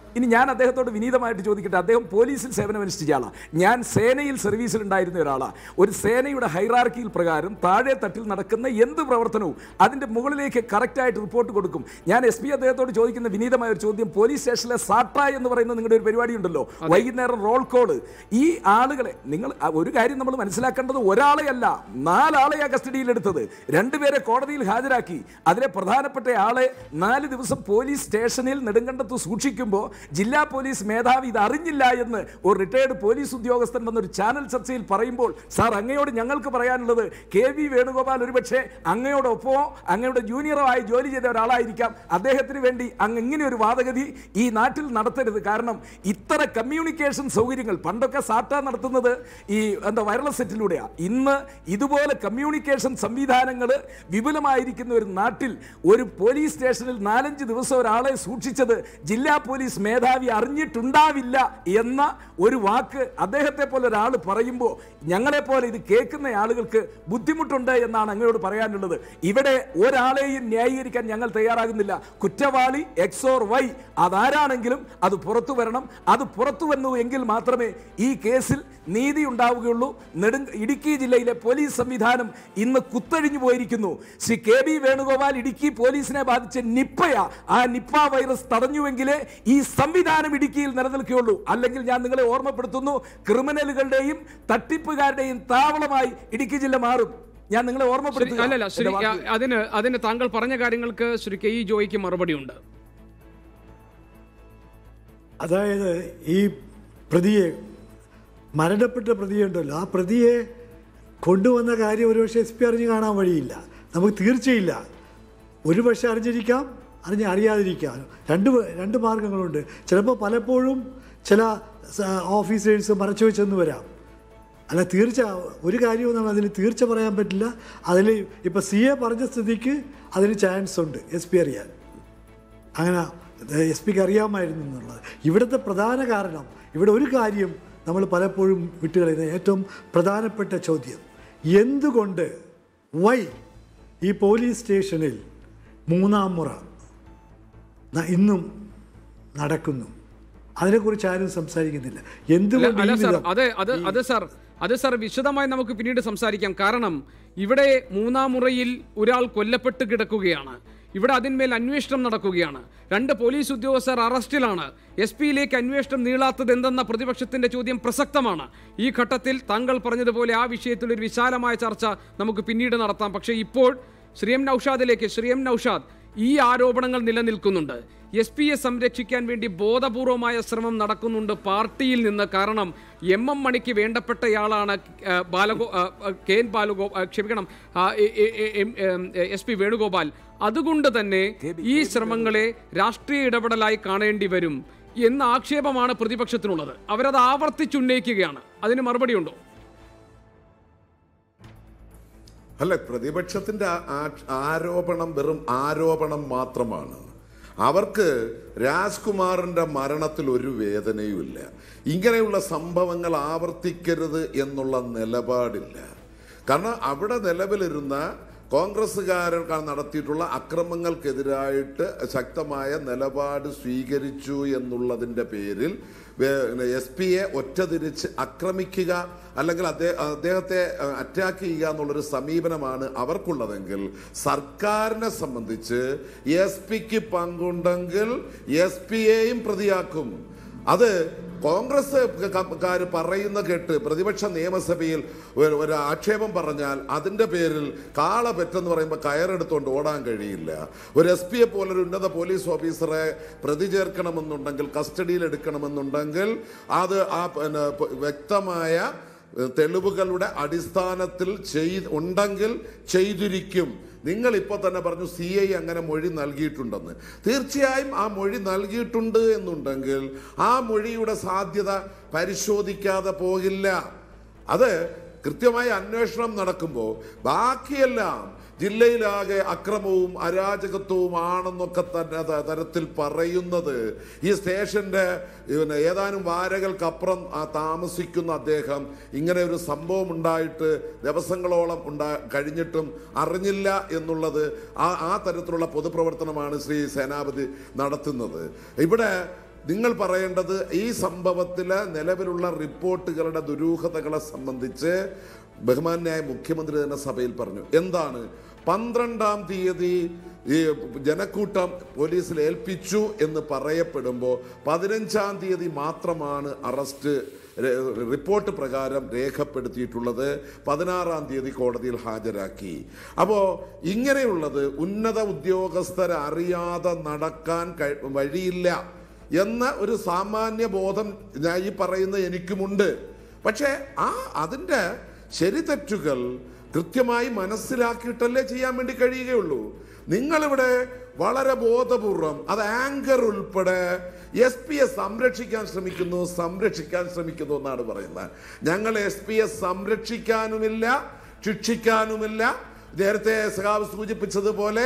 ഇനി ഞാൻ അദ്ദേഹത്തോട് വിനീതമായിട്ട് ചോദിക്കട്ടെ അദ്ദേഹം പോലീസിൽ സേവനമനുഷ്ഠിച്ച ആളാണ് ഞാൻ സേനയിൽ സർവീസിൽ ഉണ്ടായിരുന്ന ഒരാളാണ് ഒരു സേനയുടെ ഹൈറാർക്കിയിൽ പ്രകാരം താഴെ തട്ടിൽ നടക്കുന്ന എന്ത് പ്രവർത്തനവും അതിൻ്റെ മുകളിലേക്ക് കറക്റ്റായിട്ട് റിപ്പോർട്ട് കൊടുക്കും ഞാൻ എസ് പി അദ്ദേഹത്തോട് ചോദിക്കുന്ന വിനീതമായ ഒരു ചോദ്യം പോലീസ് സ്റ്റേഷനിലെ സാട്ട എന്ന് പറയുന്ന നിങ്ങളുടെ ഒരു പരിപാടി ഉണ്ടല്ലോ വൈകുന്നേരം റോൾ കോള് ഈ ആളുകളെ നിങ്ങൾ ആ, ഒരു കാര്യം നമ്മൾ മനസ്സിലാക്കേണ്ടത് ഒരാളെയല്ല നാലാളെയാ കസ്റ്റഡിയിലെടുത്തത് രണ്ടുപേരെ കോടതിയിൽ ഹാജരാക്കി അതിലെ പ്രധാനപ്പെട്ട ആളെ നാല് ദിവസം പോലീസ് സ്റ്റേഷനിൽ നെടുങ്കണ്ടത്ത് സൂക്ഷിക്കുമ്പോൾ ജില്ലാ പോലീസ് മേധാവി ഇത് അറിഞ്ഞില്ല എന്ന് ഒരു റിട്ടയർഡ് പോലീസ് ഉദ്യോഗസ്ഥൻ വന്നൊരു ചാനൽ ചർച്ചയിൽ പറയുമ്പോൾ സാർ അങ്ങയോട് ഞങ്ങൾക്ക് പറയാനുള്ളത് കെ വി വേണുഗോപാൽ ഒരുപക്ഷെ അങ്ങയോടൊപ്പമോ അങ്ങയുടെ ജൂനിയറോ ആയി ജോലി ചെയ്ത ഒരാളായിരിക്കാം അദ്ദേഹത്തിന് വേണ്ടി അങ്ങ് ഇങ്ങനെ ഒരു വാദഗതി ഈ നാട്ടിൽ നടത്തരുത് കാരണം ഇത്ര കമ്മ്യൂണിക്കേഷൻ സൗകര്യങ്ങൾ പണ്ടൊക്കെ സാറ്റ നടത്തുന്നത് ഈ എന്താ വയർലെസ് സെറ്റിലൂടെയാണ് ഇന്ന് ഇതുപോലെ കമ്മ്യൂണിക്കേഷൻ സംവിധാനങ്ങൾ വിപുലമായിരിക്കുന്ന ഒരു നാട്ടിൽ ഒരു പോലീസ് സ്റ്റേഷനിൽ നാലഞ്ച് ദിവസം ഒരാളെ സൂക്ഷിച്ചത് ജില്ലാ പോലീസ് മേധാവി അറിഞ്ഞിട്ടുണ്ടാവില്ല എന്ന ഒരു വാക്ക് അദ്ദേഹത്തെ പോലെ ഒരാൾ പറയുമ്പോൾ ഞങ്ങളെപ്പോലെ ഇത് കേൾക്കുന്ന ആളുകൾക്ക് ബുദ്ധിമുട്ടുണ്ട് എന്നാണ് അങ്ങയോട് പറയാനുള്ളത് ഇവിടെ ഒരാളെയും ന്യായീകരിക്കാൻ ഞങ്ങൾ തയ്യാറാകുന്നില്ല കുറ്റവാളി എക്സ് ഓർ വൈ അതാരാണെങ്കിലും അത് പുറത്തു വരണം അത് പുറത്തു വന്നു എങ്കിൽ മാത്രമേ ഈ കേസിൽ നീതി ഉണ്ടാവുകയുള്ളൂ നെടു ഇടുക്കി ജില്ലയിലെ പോലീസ് സംവിധാനം ഇന്ന് കുത്തഴിഞ്ഞു പോയിരിക്കുന്നു ശ്രീ കെ ബി വേണുഗോപാൽ ഇടുക്കി പോലീസിനെ ബാധിച്ച നിപ്പയ ആ നിപ്പ വൈറസ് തടഞ്ഞുവെങ്കിലേ ഈ സംവിധാനം ഇടുക്കിയിൽ നിലനിൽക്കുകയുള്ളൂ അല്ലെങ്കിൽ ഞാൻ നിങ്ങളെ ഓർമ്മപ്പെടുത്തുന്നു ക്രിമിനലുകളുടെയും തട്ടിപ്പുകാരുടെയും താവളമായി ഇടുക്കി ജില്ല മാറും ഞാൻ നിങ്ങളെ ശ്രീ ഓർമ്മപ്പെടുത്തുക അല്ലല്ല ശ്രീ എന്റെ വാക്ക്. അതിന് അതിന് താങ്കൾ പറഞ്ഞ കാര്യങ്ങൾക്ക് ശ്രീ കെ ഇ ജോയിക്ക് മറുപടിയുണ്ട് അതായത് ഈ പ്രതിയെ മരണപ്പെട്ട പ്രതിയുണ്ടല്ലോ ആ പ്രതിയെ കൊണ്ടുവന്ന കാര്യം ഒരുപക്ഷെ എസ് പി അറിഞ്ഞ് കാണാൻ വഴിയില്ല നമുക്ക് തീർച്ചയില്ല ഒരു പക്ഷെ അറിഞ്ഞിരിക്കാം അറിഞ്ഞ് അറിയാതിരിക്കാം രണ്ട് വ- രണ്ട് മാർഗങ്ങളുണ്ട് ചിലപ്പോൾ പലപ്പോഴും ചില ഓഫീസേഴ്സ് മറച്ചു വെച്ചെന്ന് വരാം അല്ല തീർച്ച ഒരു കാര്യവും നമ്മൾ അതിന് തീർച്ച പറയാൻ പറ്റില്ല അതിൽ ഇപ്പോൾ സി എ പറഞ്ഞ സ്ഥിതിക്ക് അതിന് ചാൻസ് ഉണ്ട് എസ് പി അറിയാൻ അങ്ങനെ എസ് പിക്ക് അറിയാമായിരുന്നു എന്നുള്ളത് ഇവിടുത്തെ പ്രധാന കാരണം ഇവിടെ ഒരു കാര്യം നമ്മൾ പലപ്പോഴും വിട്ടുകളയുന്ന ഏറ്റവും പ്രധാനപ്പെട്ട ചോദ്യം എന്തുകൊണ്ട് വൈ ഈ പോലീസ് സ്റ്റേഷനിൽ മൂന്നാം മുറ ന- ഇന്നും നടക്കുന്നു അതിനെക്കുറിച്ച് ആരും സംസാരിക്കുന്നില്ല അല്ല എന്തുകൊണ്ട് അല്ല ഈ സാർ വിധം അത് അത് അത് സാർ അത് സാർ വിശദമായി നമുക്ക് പിന്നീട് സംസാരിക്കാം കാരണം ഇവിടെ മൂന്നാം മുറയിൽ ഒരാൾ കൊല്ലപ്പെട്ട് കിടക്കുകയാണ് ഇവിടെ അതിന്മേൽ അന്വേഷണം നടക്കുകയാണ് രണ്ട് പോലീസ് ഉദ്യോഗസ്ഥർ അറസ്റ്റിലാണ് എസ് പിയിലേക്ക് അന്വേഷണം നീളാത്തത് എന്തെന്ന പ്രതിപക്ഷത്തിന്റെ ചോദ്യം പ്രസക്തമാണ് ഈ ഘട്ടത്തിൽ താങ്കൾ പറഞ്ഞതുപോലെ ആ വിഷയത്തിൽ ഒരു വിശാലമായ ചർച്ച നമുക്ക് പിന്നീട് നടത്താം പക്ഷേ ഇപ്പോൾ ശ്രീ എം നൌഷാദിലേക്ക് ശ്രീ എം നൌഷാദ് ഈ ആരോപണങ്ങൾ നിലനിൽക്കുന്നുണ്ട് എസ് പിയെ സംരക്ഷിക്കാൻ വേണ്ടി ബോധപൂർവമായ ശ്രമം നടക്കുന്നുണ്ട് പാർട്ടിയിൽ നിന്ന് കാരണം എം എം മണിക്ക് വേണ്ടപ്പെട്ടയാളാണ് ആ, ബാലഗോ ആ, ആ, കെ എൻ ബാലഗോ ആ, ക്ഷമിക്കണം ആ, A- A- A- M- M, S P Venugopal അതുകൊണ്ട് തന്നെ ഈ ശ്രമങ്ങളെ രാഷ്ട്രീയ ഇടപെടലായി കാണേണ്ടി വരും എന്ന ആക്ഷേപമാണ് പ്രതിപക്ഷത്തിനുള്ളത് അവരത് ആവർത്തിച്ചുന്നയിക്കുകയാണ് അതിന് മറുപടിയുണ്ടോ അല്ല പ്രതിപക്ഷത്തിന്റെ ആ- ആ- ആരോപണം വെറും ആരോപണം മാത്രമാണ് അവർക്ക് രാജ്കുമാറിന്റെ മരണത്തിൽ ഒരു വേദനയുമില്ല ഇങ്ങനെയുള്ള സംഭവങ്ങൾ ആവർത്തിക്കരുത് എന്നുള്ള നിലപാടില്ല കാരണം അവിടെ നിലവിലിരുന്ന കോൺഗ്രസ്സുകാരൻ നടത്തിയിട്ടുള്ള അക്രമങ്ങൾക്കെതിരായിട്ട് ശക്തമായ നിലപാട് സ്വീകരിച്ചു എന്നുള്ളതിൻ്റെ പേരിൽ എസ് പിയെ ഒറ്റതിരിച്ച് ആക്രമിക്കുക അല്ലെങ്കിൽ അദ്ദേഹ അദ്ദേഹത്തെ അറ്റാക്ക് ചെയ്യുക എന്നുള്ളൊരു സമീപനമാണ് അവർക്കുള്ളതെങ്കിൽ സർക്കാരിനെ സംബന്ധിച്ച് എസ് പിക്ക് പങ്കുണ്ടെങ്കിൽ എസ് പിയെയും പ്രതിയാക്കും അത് കോൺഗ്രസ് കാര് പറയുന്ന കേട്ട് പ്രതിപക്ഷ നിയമസഭയിൽ ഒരു ഒരു ആക്ഷേപം പറഞ്ഞാൽ അതിന്റെ പേരിൽ കാള പെറ്റെന്ന് പറയുമ്പോൾ കയറെടുത്തുകൊണ്ട് ഓടാൻ കഴിയില്ല ഒരു എസ് പിയെ പോലൊരു ഉന്നത പോലീസ് ഓഫീസറെ പ്രതി ചേർക്കണമെന്നുണ്ടെങ്കിൽ കസ്റ്റഡിയിൽ എടുക്കണമെന്നുണ്ടെങ്കിൽ അത് ആ പിന്നെ വ്യക്തമായ തെളിവുകളുടെ അടിസ്ഥാനത്തിൽ ചെയ് ഉണ്ടെങ്കിൽ ചെയ്തിരിക്കും നിങ്ങൾ ഇപ്പോൾ തന്നെ പറഞ്ഞു സി ഐ അങ്ങനെ മൊഴി നൽകിയിട്ടുണ്ടെന്ന് തീർച്ചയായും ആ മൊഴി നൽകിയിട്ടുണ്ട് എന്നുണ്ടെങ്കിൽ ആ മൊഴിയുടെ സാധ്യത പരിശോധിക്കാതെ പോകില്ല അത് കൃത്യമായ അന്വേഷണം നടക്കുമ്പോൾ ബാക്കിയെല്ലാം ജില്ലയിലാകെ അക്രമവും അരാജകത്വവും ആണെന്നൊക്കെ തന്നെ ത- തരത്തിൽ പറയുന്നത് ഈ സ്റ്റേഷന്റെ പിന്നെ ഏതാനും വാരകൾക്കപ്പുറം ആ താമസിക്കുന്ന അദ്ദേഹം ഇങ്ങനെ ഒരു സംഭവം ഉണ്ടായിട്ട് ദിവസങ്ങളോളം ഉണ്ടാ കഴിഞ്ഞിട്ടും അറിഞ്ഞില്ല എന്നുള്ളത് ആ ആ തരത്തിലുള്ള പൊതുപ്രവർത്തനമാണ് ശ്രീ സേനാപതി നടത്തുന്നത് ഇവിടെ നിങ്ങൾ പറയേണ്ടത് ഈ സംഭവത്തിലെ നിലവിലുള്ള റിപ്പോർട്ടുകളുടെ ദുരൂഹതകളെ സംബന്ധിച്ച് ബഹുമാന്യായ മുഖ്യമന്ത്രി തന്നെ സഭയിൽ പറഞ്ഞു എന്താണ് പന്ത്രണ്ടാം തീയതി ഈ ജനക്കൂട്ടം പോലീസിൽ ഏൽപ്പിച്ചു എന്ന് പറയപ്പെടുമ്പോൾ പതിനഞ്ചാം തീയതി മാത്രമാണ് അറസ്റ്റ് രെ- റിപ്പോർട്ട് പ്രകാരം രേഖപ്പെടുത്തിയിട്ടുള്ളത് പതിനാറാം തീയതി കോടതിയിൽ ഹാജരാക്കി അപ്പോൾ ഇങ്ങനെയുള്ളത് ഉന്നത ഉദ്യോഗസ്ഥരെ അറിയാതെ നടക്കാൻ കഴി- വഴിയില്ല എന്ന ഒരു സാമാന്യ ബോധം ഞാൻ ഈ പറയുന്ന എനിക്കുമുണ്ട് പക്ഷേ ആ അതിൻ്റെ ശരി തെറ്റുകൾ കൃത്യമായി മനസ്സിലാക്കിയിട്ടല്ലേ ചെയ്യാൻ വേണ്ടി കഴിയുകയുള്ളൂ നിങ്ങളിവിടെ വളരെ ബോധപൂർവം അത് ആങ്കർ ഉൾപ്പെടെ എസ് പി എസ് സംരക്ഷിക്കാൻ ശ്രമിക്കുന്നു സംരക്ഷിക്കാൻ ശ്രമിക്കുന്നു എന്നാണ് പറയുന്നത് ഞങ്ങൾ എസ് പി എസ് സംരക്ഷിക്കാനുമില്ല ശിക്ഷിക്കാനുമില്ല നേരത്തെ സഖാവ് സൂചിപ്പിച്ചതുപോലെ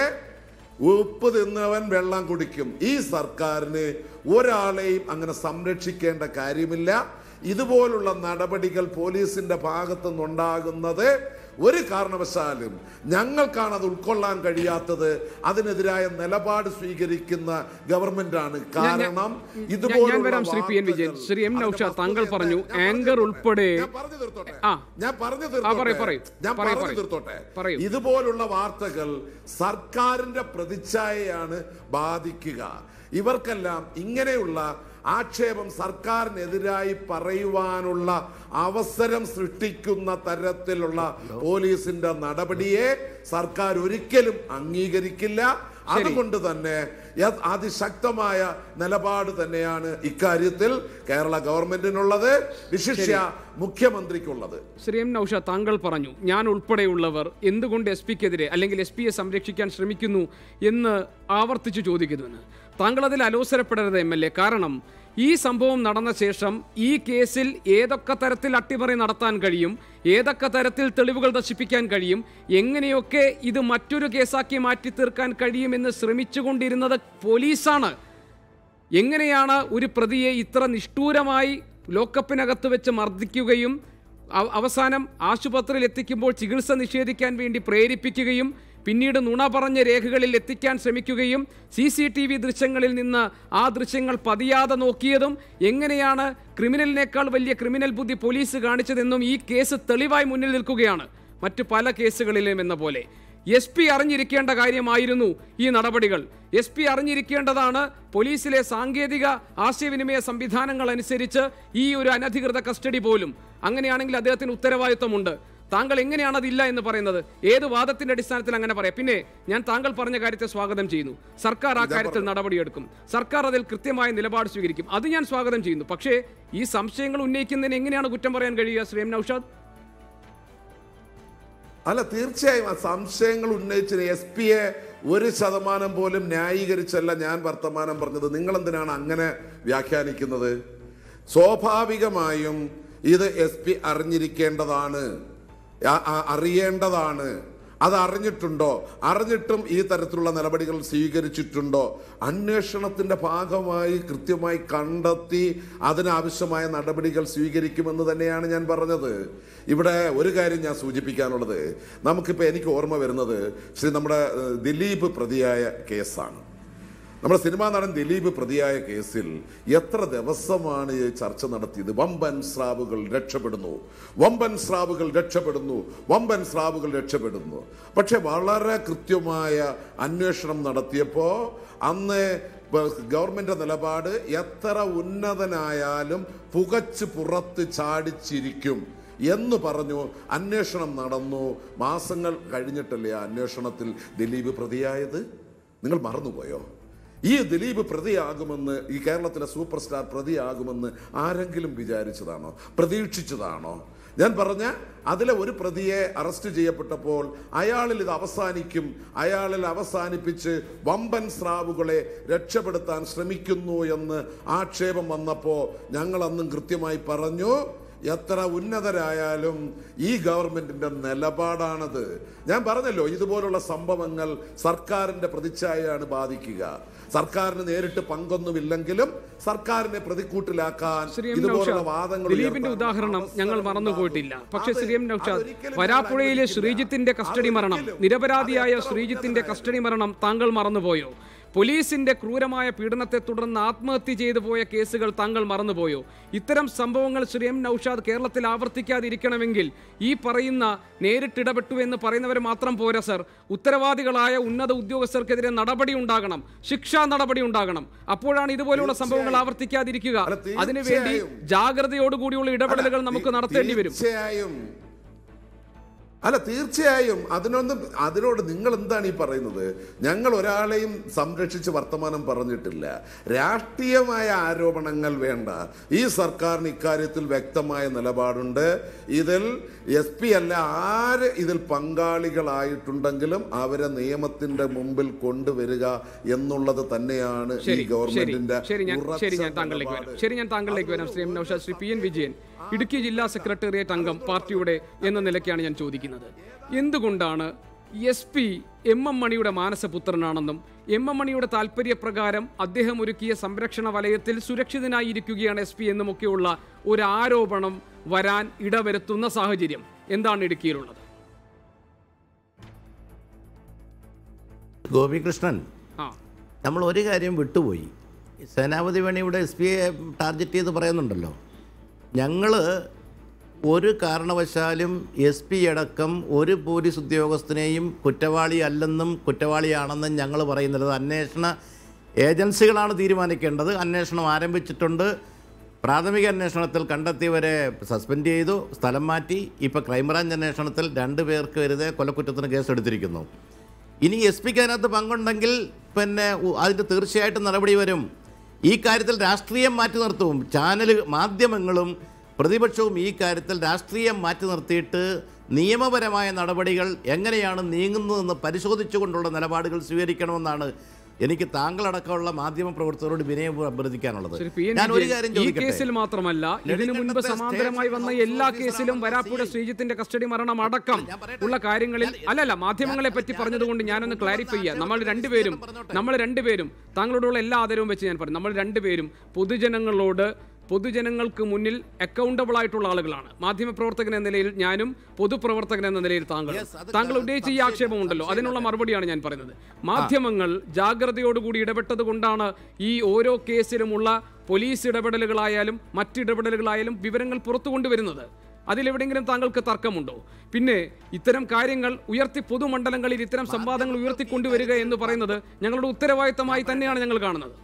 ഉപ്പ് തിന്നവൻ വെള്ളം കുടിക്കും ഈ സർക്കാരിന് ഒരാളെയും അങ്ങനെ സംരക്ഷിക്കേണ്ട കാര്യമില്ല ഇതുപോലുള്ള നടപടികൾ പോലീസിന്റെ ഭാഗത്തു നിന്നുണ്ടാകുന്നത് ഒരു കാരണവശാലും ഞങ്ങൾക്കാണ് അത് ഉൾക്കൊള്ളാൻ കഴിയാത്തത് അതിനെതിരായ നിലപാട് സ്വീകരിക്കുന്ന ഗവൺമെന്റാണ് കാരണം ഞാൻ- ഞാൻ വരാം Shri P N Vijayan Shri M Naushad താങ്കൾ പറഞ്ഞു ആങ്കർ ഉൾപ്പെടെ ഞാൻ പറഞ്ഞു തീർത്തോട്ടെ ആ. ഞാൻ പറഞ്ഞു ആ, പറയൂ, തീർത്തോട്ടെ പറയൂ. ഞാൻ പറയൂ, പറഞ്ഞു പറയൂ. തീർത്തോട്ടെ പറയൂ. ഇതുപോലുള്ള വാർത്തകൾ സർക്കാരിന്റെ പ്രതിച്ഛായയാണ് ബാധിക്കുക ഇവർക്കെല്ലാം ഇങ്ങനെയുള്ള ആക്ഷേപം സർക്കാരിനെതിരായി പറയുവാനുള്ള അവസരം സൃഷ്ടിക്കുന്ന തരത്തിലുള്ള പോലീസിന്റെ നടപടിയെ സർക്കാർ ഒരിക്കലും അംഗീകരിക്കില്ല അതുകൊണ്ട് തന്നെ യ- അതിശക്തമായ നിലപാട് തന്നെയാണ് ഇക്കാര്യത്തിൽ കേരള ഗവൺമെന്റിനുള്ളത് വിശിഷ്യ മുഖ്യമന്ത്രിക്കുള്ളത് ശ്രീ എം നൌഷാദ് താങ്കൾ പറഞ്ഞു ഞാൻ ഉൾപ്പെടെയുള്ളവർ എന്തുകൊണ്ട് എസ് പിക്കെതിരെ അല്ലെങ്കിൽ എസ് പിയെ സംരക്ഷിക്കാൻ ശ്രമിക്കുന്നു എന്ന് ആവർത്തിച്ചു ചോദിക്കുന്നുവെന്ന് താങ്കൾ അതിൽ അലോസരപ്പെടരുത് എം എൽ എ കാരണം ഈ സംഭവം നടന്ന ശേഷം ഈ കേസിൽ ഏതൊക്കെ തരത്തിൽ അട്ടിമറി നടത്താൻ കഴിയും ഏതൊക്കെ തരത്തിൽ തെളിവുകൾ നശിപ്പിക്കാൻ കഴിയും എങ്ങനെയൊക്കെ ഇത് മറ്റൊരു കേസാക്കി മാറ്റി തീർക്കാൻ കഴിയുമെന്ന് ശ്രമിച്ചുകൊണ്ടിരുന്നത് പോലീസാണ് എങ്ങനെയാണ് ഒരു പ്രതിയെ ഇത്ര നിഷ്ഠൂരമായി ലോക്കപ്പിനകത്ത് വെച്ച് മർദ്ദിക്കുകയും അവ- അവസാനം ആശുപത്രിയിൽ എത്തിക്കുമ്പോൾ ചികിത്സ നിഷേധിക്കാൻ വേണ്ടി പ്രേരിപ്പിക്കുകയും പിന്നീട് നുണ പറഞ്ഞ രേഖകളിൽ എത്തിക്കാൻ ശ്രമിക്കുകയും സി സി ടി വി ദൃശ്യങ്ങളിൽ നിന്ന് ആ ദൃശ്യങ്ങൾ പതിയാതെ നോക്കിയതും എങ്ങനെയാണ് ക്രിമിനലിനേക്കാൾ വലിയ ക്രിമിനൽ ബുദ്ധി പോലീസ് കാണിച്ചതെന്നും ഈ കേസ് തെളിവായി മുന്നിൽ നിൽക്കുകയാണ് മറ്റു പല കേസുകളിലും എന്ന പോലെ എസ് പി അറിഞ്ഞിരിക്കേണ്ട കാര്യമായിരുന്നു ഈ നടപടികൾ എസ് പി അറിഞ്ഞിരിക്കേണ്ടതാണ് പോലീസിലെ സാങ്കേതിക ആശയവിനിമയ സംവിധാനങ്ങൾ അനുസരിച്ച് ഈ ഒരു അനധികൃത കസ്റ്റഡി പോലും അങ്ങനെയാണെങ്കിൽ അദ്ദേഹത്തിന് ഉത്തരവാദിത്വമുണ്ട് താങ്കൾ എങ്ങനെയാണ് അതില്ല എന്ന് പറയുന്നത് ഏത് വാദത്തിന്റെ അടിസ്ഥാനത്തിൽ അങ്ങനെ പറയാം പിന്നെ ഞാൻ താങ്കൾ പറഞ്ഞ കാര്യത്തെ സ്വാഗതം ചെയ്യുന്നു സർക്കാർ ആ കാര്യത്തിൽ നടപടിയെടുക്കും സർക്കാർ അതിൽ കൃത്യമായ നിലപാട് സ്വീകരിക്കും അത് ഞാൻ സ്വാഗതം ചെയ്യുന്നു പക്ഷേ ഈ സംശയങ്ങൾ ഉന്നയിക്കുന്നതിന് എങ്ങനെയാണ് കുറ്റം പറയാൻ കഴിയുക ശ്രീ എം നൌഷാദ് അല്ല തീർച്ചയായും ആ സംശയങ്ങൾ ഉന്നയിച്ചത് എസ് പിയെ ഒരു ശതമാനം പോലും ന്യായീകരിച്ചല്ല ഞാൻ വർത്തമാനം പറഞ്ഞത് നിങ്ങൾ എന്തിനാണ് അങ്ങനെ വ്യാഖ്യാനിക്കുന്നത് സ്വാഭാവികമായും ഇത് എസ് പി അറിഞ്ഞിരിക്കേണ്ടതാണ് ആ- ആ- അറിയേണ്ടതാണ് അത് അറിഞ്ഞിട്ടുണ്ടോ അറിഞ്ഞിട്ടും ഈ തരത്തിലുള്ള നടപടികൾ സ്വീകരിച്ചിട്ടുണ്ടോ അന്വേഷണത്തിന്റെ ഭാഗമായി കൃത്യമായി കണ്ടെത്തി അതിനാവശ്യമായ നടപടികൾ സ്വീകരിക്കുമെന്ന് തന്നെയാണ് ഞാൻ പറഞ്ഞത് ഇവിടെ ഒരു കാര്യം ഞാൻ സൂചിപ്പിക്കാനുള്ളത് നമുക്കിപ്പോൾ എനിക്ക് ഓർമ്മ വരുന്നത് ശ്രീ നമ്മുടെ ഏഹ്, ദിലീപ് പ്രതിയായ കേസാണ് നമ്മുടെ സിനിമാ നടൻ ദിലീപ് പ്രതിയായ കേസിൽ എത്ര ദിവസമാണ് ഈ ചർച്ച നടത്തിയത് വമ്പൻ സ്രാവുകൾ രക്ഷപ്പെടുന്നു വമ്പൻ സ്രാവുകൾ രക്ഷപ്പെടുന്നു വമ്പൻ സ്രാവുകൾ രക്ഷപ്പെടുന്നു പക്ഷെ വളരെ കൃത്യമായ അന്വേഷണം നടത്തിയപ്പോൾ അന്ന് പ- ഗവൺമെന്റ് നിലപാട് എത്ര ഉന്നതനായാലും പുകച്ച് പുറത്ത് ചാടിച്ചിരിക്കും എന്ന് പറഞ്ഞു അന്വേഷണം നടന്നു മാസങ്ങൾ കഴിഞ്ഞിട്ടല്ലേ ആ അന്വേഷണത്തിൽ ദിലീപ് പ്രതിയായത് നിങ്ങൾ മറന്നുപോയോ ഈ ദിലീപ് പ്രതിയാകുമെന്ന് ഈ കേരളത്തിലെ സൂപ്പർ സ്റ്റാർ പ്രതിയാകുമെന്ന് ആരെങ്കിലും വിചാരിച്ചതാണോ പ്രതീക്ഷിച്ചതാണോ ഞാൻ പറഞ്ഞ അതിലെ ഒരു പ്രതിയെ അറസ്റ്റ് ചെയ്യപ്പെട്ടപ്പോൾ അയാളിൽ ഇത് അവസാനിക്കും അയാളിൽ അവസാനിപ്പിച്ച് വമ്പൻ സ്രാവുകളെ രക്ഷപ്പെടുത്താൻ ശ്രമിക്കുന്നു എന്ന് ആക്ഷേപം വന്നപ്പോൾ ഞങ്ങൾ അന്നും കൃത്യമായി പറഞ്ഞു എത്ര ഉന്നതരായാലും ഈ ഗവൺമെന്റിന്റെ നിലപാടാണത് ഞാൻ പറഞ്ഞല്ലോ ഇതുപോലുള്ള സംഭവങ്ങൾ സർക്കാരിന്റെ പ്രതിച്ഛായയാണ് ബാധിക്കുക സർക്കാരിന് നേരിട്ട് പങ്കൊന്നുമില്ലെങ്കിലും സർക്കാരിനെ പ്രതിക്കൂട്ടിലാക്കാൻ ശ്രീ എം ഇതുപോലുള്ള നൗഷാദ്, വാദങ്ങൾ ദിലീപിന്റെ ഉയർത്താൻ ഉദാഹരണം ഞങ്ങൾ അവസരം മറന്നുപോയിട്ടില്ല ഉണ്ടാകും. പക്ഷേ അത് ശ്രീ എം നൗഷാദ് അതൊരിക്കലും വരാപ്പുഴയിലെ ഞങ്ങൾ ശ്രീജിത്തിന്റെ കസ്റ്റഡി മരണം അതൊരിക്കലും നിരപരാധിയായ അത് എത്ര ശ്രീജിത്തിന്റെ ഉന്നതനായാലും. കസ്റ്റഡി മരണം താങ്കൾ മറന്നുപോയോ പോലീസിന്റെ ക്രൂരമായ പീഡനത്തെ തുടർന്ന് ആത്മഹത്യ ചെയ്തു പോയ കേസുകൾ താങ്കൾ മറന്നുപോയോ ഇത്തരം സംഭവങ്ങൾ ശ്രീ എം നൌഷാദ് കേരളത്തിൽ ആവർത്തിക്കാതിരിക്കണമെങ്കിൽ ഈ പറയുന്ന നേരിട്ടിടപെട്ടു എന്ന് പറയുന്നവർ മാത്രം പോരാ സർ ഉത്തരവാദികളായ ഉന്നത ഉദ്യോഗസ്ഥർക്കെതിരെ നടപടി ഉണ്ടാകണം ശിക്ഷാ നടപടി ഉണ്ടാകണം അപ്പോഴാണ് ഇതുപോലെയുള്ള സംഭവങ്ങൾ ആവർത്തിക്കാതിരിക്കുക അല്ല, അതിനുവേണ്ടി തീർച്ചയായും. ജാഗ്രതയോടുകൂടിയുള്ള ഇടപെടലുകൾ നമുക്ക് നടത്തേണ്ടി വരും തീർച്ചയായും അല്ല തീർച്ചയായും അതിനൊന്നും അതിനോട് നിങ്ങൾ എന്താണ് ഈ പറയുന്നത് ഞങ്ങൾ ഒരാളെയും സംരക്ഷിച്ച് വർത്തമാനം പറഞ്ഞിട്ടില്ല രാഷ്ട്രീയമായ ആരോപണങ്ങൾ വേണ്ട ഈ സർക്കാരിന് ഇക്കാര്യത്തിൽ വ്യക്തമായ നിലപാടുണ്ട് ഇതിൽ എസ് പി അല്ല ആര് ഇതിൽ പങ്കാളികളായിട്ടുണ്ടെങ്കിലും അവരെ നിയമത്തിന്റെ മുമ്പിൽ കൊണ്ടുവരിക എന്നുള്ളത് തന്നെയാണ് ഈ ശരി ശരി ഗവൺമെന്റിന്റെ ശരി ഞാൻ ഉറച്ച ശരി ഞാൻ താങ്കളിലേക്ക് വരാം നിലപാട്. ശരി ഞാൻ താങ്കളിലേക്ക് വരാം Shri M Naushad Shri P N Vijayan Idukki ജില്ലാ സെക്രട്ടേറിയറ്റ് അംഗം പാർട്ടിയുടെ എന്ന നിലയ്ക്കാണ് ഞാൻ ചോദിക്കുന്നത് എന്തുകൊണ്ടാണ് എസ് പി എം എം മണിയുടെ മാനസപുത്രനാണെന്നും എം എം മണിയുടെ താല്പര്യപ്രകാരം അദ്ദേഹം ഒരുക്കിയ സംരക്ഷണ വലയത്തിൽ സുരക്ഷിതനായിരിക്കുകയാണ് എസ് പി എന്നുമൊക്കെയുള്ള ഒരു ആരോപണം വരാൻ ഇടവരുത്തുന്ന സാഹചര്യം എന്താണ് ഇടുക്കിയിലുള്ളത് ഗോപികൃഷ്ണൻ ആ നമ്മൾ ഒരു കാര്യം വിട്ടുപോയി സേനാപതി വേണിയുടെ എസ് പി യെ ടാർഗറ്റ് ചെയ്ത് പറയുന്നുണ്ടല്ലോ ഞങ്ങൾ ഒരു കാരണവശാലും എസ് പി അടക്കം ഒരു പോലീസ് ഉദ്യോഗസ്ഥനെയും കുറ്റവാളി അല്ലെന്നും കുറ്റവാളിയാണെന്നും ഞങ്ങൾ പറയുന്നത് അന്വേഷണ ഏജൻസികളാണ് തീരുമാനിക്കേണ്ടത് അന്വേഷണം ആരംഭിച്ചിട്ടുണ്ട് പ്രാഥമിക അന്വേഷണത്തിൽ കണ്ടെത്തിയവരെ സസ്പെൻഡ് ചെയ്തു സ്ഥലം മാറ്റി ഇപ്പോൾ ക്രൈംബ്രാഞ്ച് അന്വേഷണത്തിൽ രണ്ട് പേർക്ക് വെറുതെ കൊലക്കുറ്റത്തിന് കേസെടുത്തിരിക്കുന്നു ഇനി എസ് പിക്ക് അതിനകത്ത് പങ്കുണ്ടെങ്കിൽ പിന്നെ ഉ- അതിൻ്റെ തീർച്ചയായിട്ടും നടപടി വരും ഈ കാര്യത്തിൽ രാഷ്ട്രീയം മാറ്റി നിർത്തും ചാനൽ മാധ്യമങ്ങളും പ്രതിപക്ഷവും ഈ കാര്യത്തിൽ രാഷ്ട്രീയം മാറ്റി നിർത്തിയിട്ട് നിയമപരമായ നടപടികൾ എങ്ങനെയാണ് നീങ്ങുന്നതെന്ന് പരിശോധിച്ചുകൊണ്ടുള്ള നിലപാടുകൾ സ്വീകരിക്കണമെന്നാണ് എനിക്ക് താങ്കളടക്കമുള്ള മാധ്യമ പ്രവർത്തകരോട് വിനയം അഭ്യർത്ഥിക്കാനുള്ളത് ശരി, പി. എൻ. ഞാൻ ഒരു വിജയൻ, കാര്യം ഈ ചോദിക്കട്ടെ കേസിൽ മാത്രമല്ല ഇതിനു മുൻപ് നെടുങ്കണ്ടത്തെ സമാന്തരമായി വന്ന സ്റ്റേഷൻ എല്ലാ ഹൗസ് കേസിലും ഓഫീസറാണ് വരാപ്പുഴ സി. ശ്രീജിത്തിന്റെ കസ്റ്റഡി മരണം അടക്കം ഞാൻ പറയട്ടെ. ഉള്ള കാര്യങ്ങളിൽ ഞാൻ- അല്ലല്ല മാധ്യമങ്ങളെ പറ്റി ഞാൻ- പറഞ്ഞതുകൊണ്ട് ഞാനൊന്ന് ഞാൻ ക്ലാരിഫൈ ചെയ്യാം നമ്മൾ ഞാൻ രണ്ടുപേരും പറഞ്ഞോട്ടെ. നമ്മൾ രണ്ടുപേരും താങ്കളോടുള്ള എല്ലാ ആദരവും വെച്ച് ഞാൻ പറയും നമ്മൾ രണ്ടുപേരും പൊതുജനങ്ങളോട് പൊതുജനങ്ങൾക്ക് മുന്നിൽ അക്കൗണ്ടബിൾ ആയിട്ടുള്ള ആളുകളാണ് മാധ്യമപ്രവർത്തകൻ എന്ന നിലയിൽ ഞാനും പൊതുപ്രവർത്തകൻ എന്ന നിലയിൽ താങ്കൾ Yes, അത് താങ്കൾ ഉന്നയിച്ച ഈ സംശയം- ആക്ഷേപമുണ്ടല്ലോ അതിനുള്ള സംശയമില്ല. മറുപടിയാണ് ഞാൻ പറയുന്നത് മാധ്യമങ്ങൾ ജാഗ്രതയോടുകൂടി ഇടപെട്ടത് കൊണ്ടാണ് ഈ ഓരോ കേസിലുമുള്ള പോലീസ് ഇടപെടലുകളായാലും മറ്റിടപെടലുകളായാലും വിവരങ്ങൾ പുറത്തു കൊണ്ടുവരുന്നത് അതിലെവിടെയെങ്കിലും താങ്കൾക്ക് തർക്കമുണ്ടോ പിന്നെ ഇത്തരം കാര്യങ്ങൾ ഉയർത്തി പൊതുമണ്ഡലങ്ങളിൽ ഇത്തരം സംവാദങ്ങൾ ഉയർത്തിക്കൊണ്ടുവരിക എന്ന് പറയുന്നത് ഞങ്ങളുടെ ഉത്തരവാദിത്തമായി തന്നെയാണ് ഞങ്ങൾ കാണുന്നത്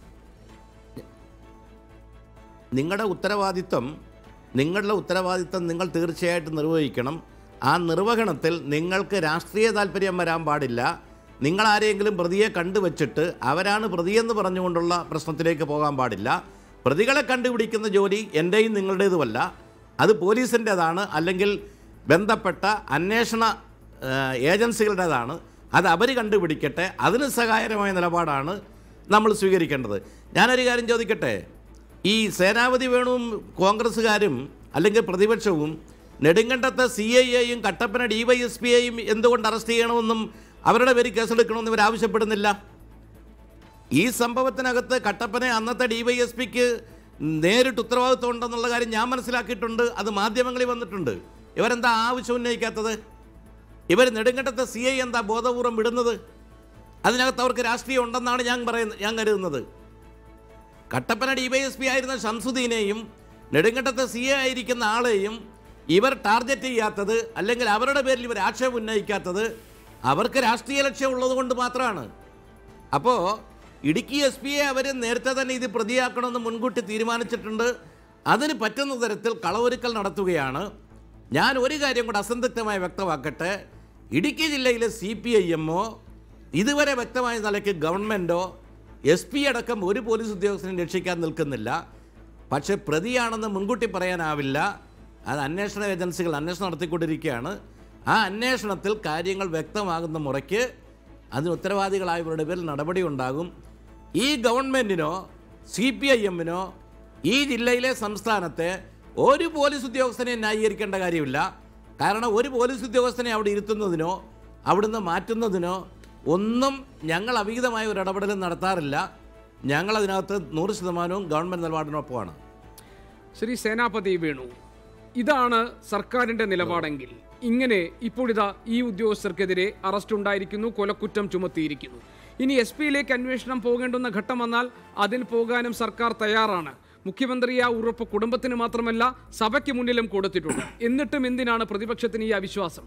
നിങ്ങളുടെ ഉത്തരവാദിത്വം നിങ്ങളുടെ ഉത്തരവാദിത്വം നിങ്ങൾ തീർച്ചയായിട്ടും നിർവഹിക്കണം ആ നിർവഹണത്തിൽ നിങ്ങൾക്ക് രാഷ്ട്രീയ താല്പര്യം വരാൻ പാടില്ല നിങ്ങൾ ആരെങ്കിലും പ്രതിയെ കണ്ടുവച്ചിട്ട് അവരാണ് പ്രതിയെന്ന് പറഞ്ഞുകൊണ്ടുള്ള പ്രശ്നത്തിലേക്ക് പോകാൻ പാടില്ല പ്രതികളെ കണ്ടുപിടിക്കുന്ന ജോലി എൻ്റെയും നിങ്ങളുടേതുമല്ല അത് പോലീസിൻ്റെതാണ് അല്ലെങ്കിൽ ബന്ധപ്പെട്ട അന്വേഷണ ഏഹ്, ഏജൻസികളുടേതാണ് അത് അവർ കണ്ടുപിടിക്കട്ടെ അതിന് സഹായകരമായ നിലപാടാണ് നമ്മൾ സ്വീകരിക്കേണ്ടത് ഞാനൊരു കാര്യം ചോദിക്കട്ടെ ഈ സേനാപതി വേണുവും കോൺഗ്രസ്സുകാരും അല്ലെങ്കിൽ പ്രതിപക്ഷവും നെടുങ്കണ്ടത്തെ സി ഐ എയും Kattappana D Y S P ഐയും എന്തുകൊണ്ട് അറസ്റ്റ് ചെയ്യണമെന്നും അവരുടെ പേര് കേസെടുക്കണമെന്നും ഇവർ ആവശ്യപ്പെടുന്നില്ല ഈ സംഭവത്തിനകത്ത് കട്ടപ്പന അന്നത്തെ ഡി വൈ എസ് പിക്ക് നേരിട്ട് ഉത്തരവാദിത്വം ഉണ്ടെന്നുള്ള കാര്യം ഞാൻ മനസ്സിലാക്കിയിട്ടുണ്ട് അത് മാധ്യമങ്ങളിൽ വന്നിട്ടുണ്ട് ഇവരെന്താ ആവശ്യം ഉന്നയിക്കാത്തത് ഇവർ നെടുങ്കണ്ടത്തെ സി ഐ എന്താ ബോധപൂർവം വിടുന്നത് അതിനകത്ത് അവർക്ക് രാഷ്ട്രീയം ഉണ്ടെന്നാണ് ഞാൻ പറയുന്നത് ഞാൻ കരുതുന്നത് കട്ടപ്പന ഡിവൈഎസ്പി ആയിരുന്ന ഷംസുദ്ദീനെയും നെടുങ്കണ്ടത്തെ സി എ ആയിരിക്കുന്ന ആളെയും ഇവർ ടാർഗറ്റ് ചെയ്യാത്തത് അല്ലെങ്കിൽ അവരുടെ പേരിൽ ഇവർ ആക്ഷേപം ഉന്നയിക്കാത്തത് അവർക്ക് രാഷ്ട്രീയ ലക്ഷ്യം ഉള്ളത് കൊണ്ട് മാത്രമാണ് അപ്പോൾ ഇടുക്കി എസ് പിയെ അവർ നേരത്തെ തന്നെ ഇത് പ്രതിയാക്കണമെന്ന് മുൻകൂട്ടി തീരുമാനിച്ചിട്ടുണ്ട് അതിന് പറ്റുന്ന തരത്തിൽ കളവൊരുക്കൽ നടത്തുകയാണ് ഞാൻ ഒരു കാര്യം കൂടെ അസന്ധിഗ്ധമായി വ്യക്തമാക്കട്ടെ ഇടുക്കി ജില്ലയിലെ സി പി ഐ എമ്മോ ഇതുവരെ വ്യക്തമായ നിലയ്ക്ക് ഗവൺമെൻറ്റോ എസ് പി അടക്കം ഒരു പോലീസ് ഉദ്യോഗസ്ഥനെ രക്ഷിക്കാൻ നിൽക്കുന്നില്ല പക്ഷേ പ്രതിയാണെന്ന് മുൻകൂട്ടി പറയാനാവില്ല അത് അന്വേഷണ ഏജൻസികൾ അന്വേഷണം നടത്തിക്കൊണ്ടിരിക്കുകയാണ് ആ അന്വേഷണത്തിൽ കാര്യങ്ങൾ വ്യക്തമാകുന്ന മുറയ്ക്ക് അതിന് ഉത്തരവാദികളായവരുടെ പേരിൽ നടപടി ഉണ്ടാകും ഈ ഗവൺമെൻറ്റിനോ സി പി ഐ എമ്മിനോ ഈ ജില്ലയിലെ സംസ്ഥാനത്തെ ഒരു പോലീസ് ഉദ്യോഗസ്ഥനെ ന്യായീകരിക്കേണ്ട കാര്യമില്ല കാരണം ഒരു പോലീസ് ഉദ്യോഗസ്ഥനെ അവിടെ ഇരുത്തുന്നതിനോ അവിടുന്ന് മാറ്റുന്നതിനോ ഒന്നും ഞങ്ങൾ അവിഹിതമായ ഒരു ഇടപെടലും നടത്താറില്ല ഞങ്ങൾ അതിനകത്ത് നൂറ് ശതമാനവും ഗവൺമെൻറ് നിലപാടിനൊപ്പമാണ് ശ്രീ സേനാപതി വേണു ഇതാണ് സർക്കാരിന്റെ നിലപാടെങ്കിൽ ഇങ്ങനെ ഇപ്പോഴിതാ ഈ ഉദ്യോഗസ്ഥർക്കെതിരെ അറസ്റ്റ് ഉണ്ടായിരിക്കുന്നു കൊലക്കുറ്റം ചുമത്തിയിരിക്കുന്നു ഇനി എസ് പിയിലേക്ക് അന്വേഷണം പോകേണ്ടുന്ന ഘട്ടം വന്നാൽ അതിന് പോകാനും സർക്കാർ തയ്യാറാണ് മുഖ്യമന്ത്രി ആ ഉറപ്പ് കുടുംബത്തിന് മാത്രമല്ല സഭയ്ക്ക് മുന്നിലും കൊടുത്തിട്ടുണ്ട് എന്നിട്ടും എന്തിനാണ് പ്രതിപക്ഷത്തിന് ഈ അവിശ്വാസം